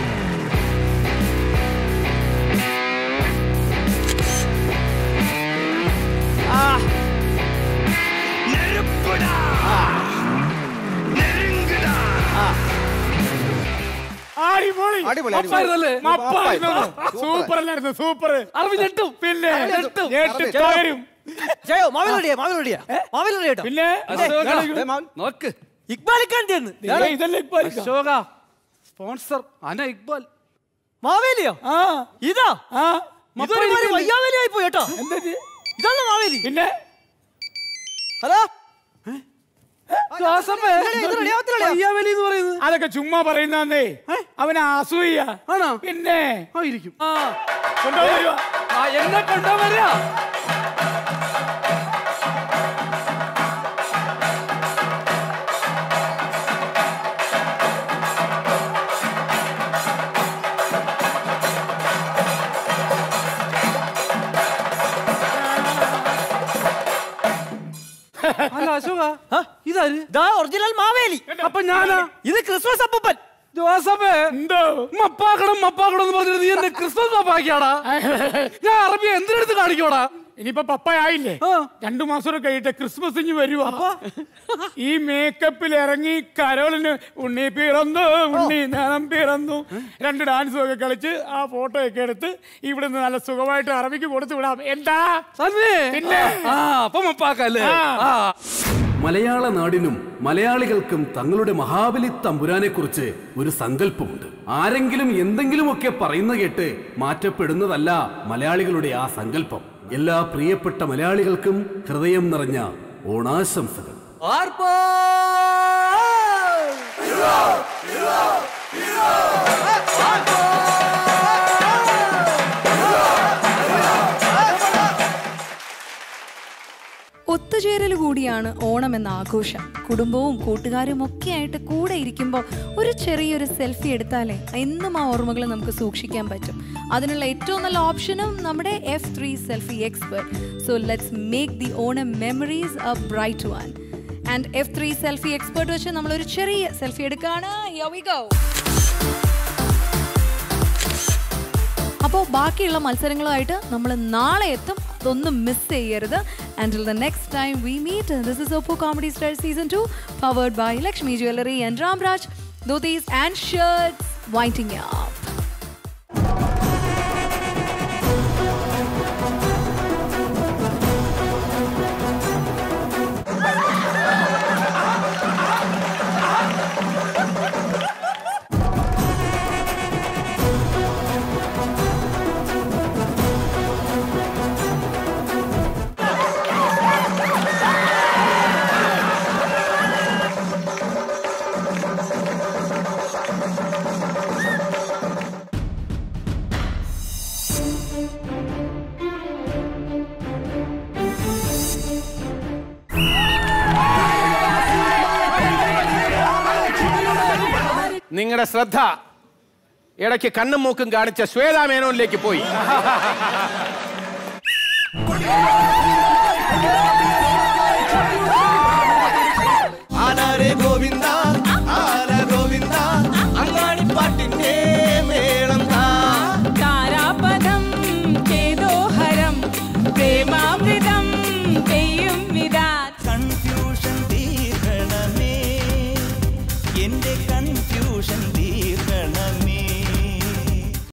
അടിപൊളി അടിപൊളി, മപ്പായിരുന്നല്ലേ? സൂപ്പർ അല്ലായിരുന്നു സൂപ്പർ അറബി ഞെട്ടും പിന്നെ ഞെട്ടും. ഞെട്ടി തകരും ജയോ മാവിൽ റെഡിയാ മാവിൽ റെഡിയാ മാവിൽ റെഡി കേട്ടോ പിന്നെ അശോക, നോക്ക് ഇക്ബാലിക്കാൻ ചെന്ന് ദേ, ഇതല്ലേ ഇപ്പൊ ആയിരിക്കാം. അശോക സ്പോൺസർ അന ഇക്ബാൽ മാവേലിയോ ആ ഇതാ ആ ഇതൊരു മാതിരി വയ്യാവേലിയായി പോയി കേട്ടോ എന്താ ഇത്? ഇതാണ് മാവേലി പിന്നെ ഹലോ ജോസഫേ, ഇത് ready ആവത്തില്ലല്ലോ. അയ്യാവലി എന്ന് പറയുന്നത് അതൊക്കെ ചുമ്മാ പറയുന്നേ അവന് അസൂയ ആണോ പിന്നെ ആയിരിക്കും ആ കൊണ്ടുപോയി ആ എന്നെ കൊണ്ടുവരാ അല്ല അശോക ഇതാര് ഇതാ ഒറിജിനൽ മാവേലി അപ്പൊ ഞാനാ ഇത് ക്രിസ്മസ് അപ്പൂപ്പൻ ജോസഫേ എന്തോ മപ്പാക്കണം മപ്പാക്കണം എന്ന് പറഞ്ഞിട്ട് നീ എന്നെ ക്രിസ്മസ് മപ്പാക്കിയാടാ ഞാൻ അറബി എന്തിനെടുത്ത് കാണിക്കോടാ ഇനിയിപ്പോ പപ്പയായില്ലേ ആ. രണ്ടു മാസം കൂടെ കഴിയട്ടെ ക്രിസ്മസ് ഇനി വരുവാ ഈ മേക്കപ്പിൽ ഇറങ്ങി കരോളിന് ഉണ്ണി പിറന്നു ഉണ്ണി നിറം പിറന്നു രണ്ട് ഡാൻസും ഒക്കെ കളിച്ച് ആ ഫോട്ടോ ഒക്കെ എടുത്ത് ഇവിടുന്ന് നല്ല സുഖമായിട്ട് അറബിക്ക് കൊടുത്തു വിടാം എന്താ തന്നെ പിന്നെ? ആ അപ്പൊ മപ്പാക്കല്ലേ ആ. ആ മലയാള നാടിനും മലയാളികൾക്കും തങ്ങളുടെ മഹാബലി തമ്പുരാനെ കുറിച്ച് ഒരു സങ്കല്പമുണ്ട് ആരെങ്കിലും എന്തെങ്കിലുമൊക്കെ പറയുന്ന കേട്ട് മാറ്റപ്പെടുന്നതല്ല മലയാളികളുടെ ആ സങ്കല്പം എല്ലാ പ്രിയപ്പെട്ട മലയാളികൾക്കും ഹൃദയം നിറഞ്ഞ ഓണാശംസകൾ ഒത്തുചേരൽ കൂടിയാണ് ഓണം എന്ന ആഘോഷം കുടുംബവും കൂട്ടുകാരും ഒക്കെ ആയിട്ട് കൂടെ ഇരിക്കുമ്പോൾ ഒരു ചെറിയൊരു സെൽഫി എടുത്താലേ എന്നും ആ ഓർമ്മകൾ നമുക്ക് സൂക്ഷിക്കാൻ പറ്റും അതിനുള്ള ഏറ്റവും നല്ല ഓപ്ഷനും നമ്മുടെ F three selfie expert so let's make the Onam memories a bright one and F three selfie expert വെച്ച് നമ്മളൊരു ചെറിയ സെൽഫി എടുക്കുകയാണ് Here we go. അപ്പോൾ ബാക്കിയുള്ള മത്സരങ്ങളുമായിട്ട് നമ്മൾ നാളെ എത്തും അതൊന്നും മിസ് ചെയ്യരുത് ആൻഡിൽ the next time we meet this is Oppo comedy star season two powered by Lakshmi jewellery and Ramraj dhotis and shirts waiting up നിങ്ങളുടെ ശ്രദ്ധ ഇടയ്ക്ക് കണ്ണും മൂക്കും കാണിച്ച ശ്വേതാ മേനോനിലേക്ക് പോയി ആലാരെ ഗോവിന്ദ ആല ഗോവിന്ദ അങ്ങാടിപ്പാട്ടിന്റെ മേളം താ താരാപഥം ചേതോഹരം പ്രേമാമൃതം പെയ്യും വിതാ കൺഫ്യൂഷൻ തീർക്കണമേ എന്റെ കൺഫ്യൂഷൻ തീർക്കണമേ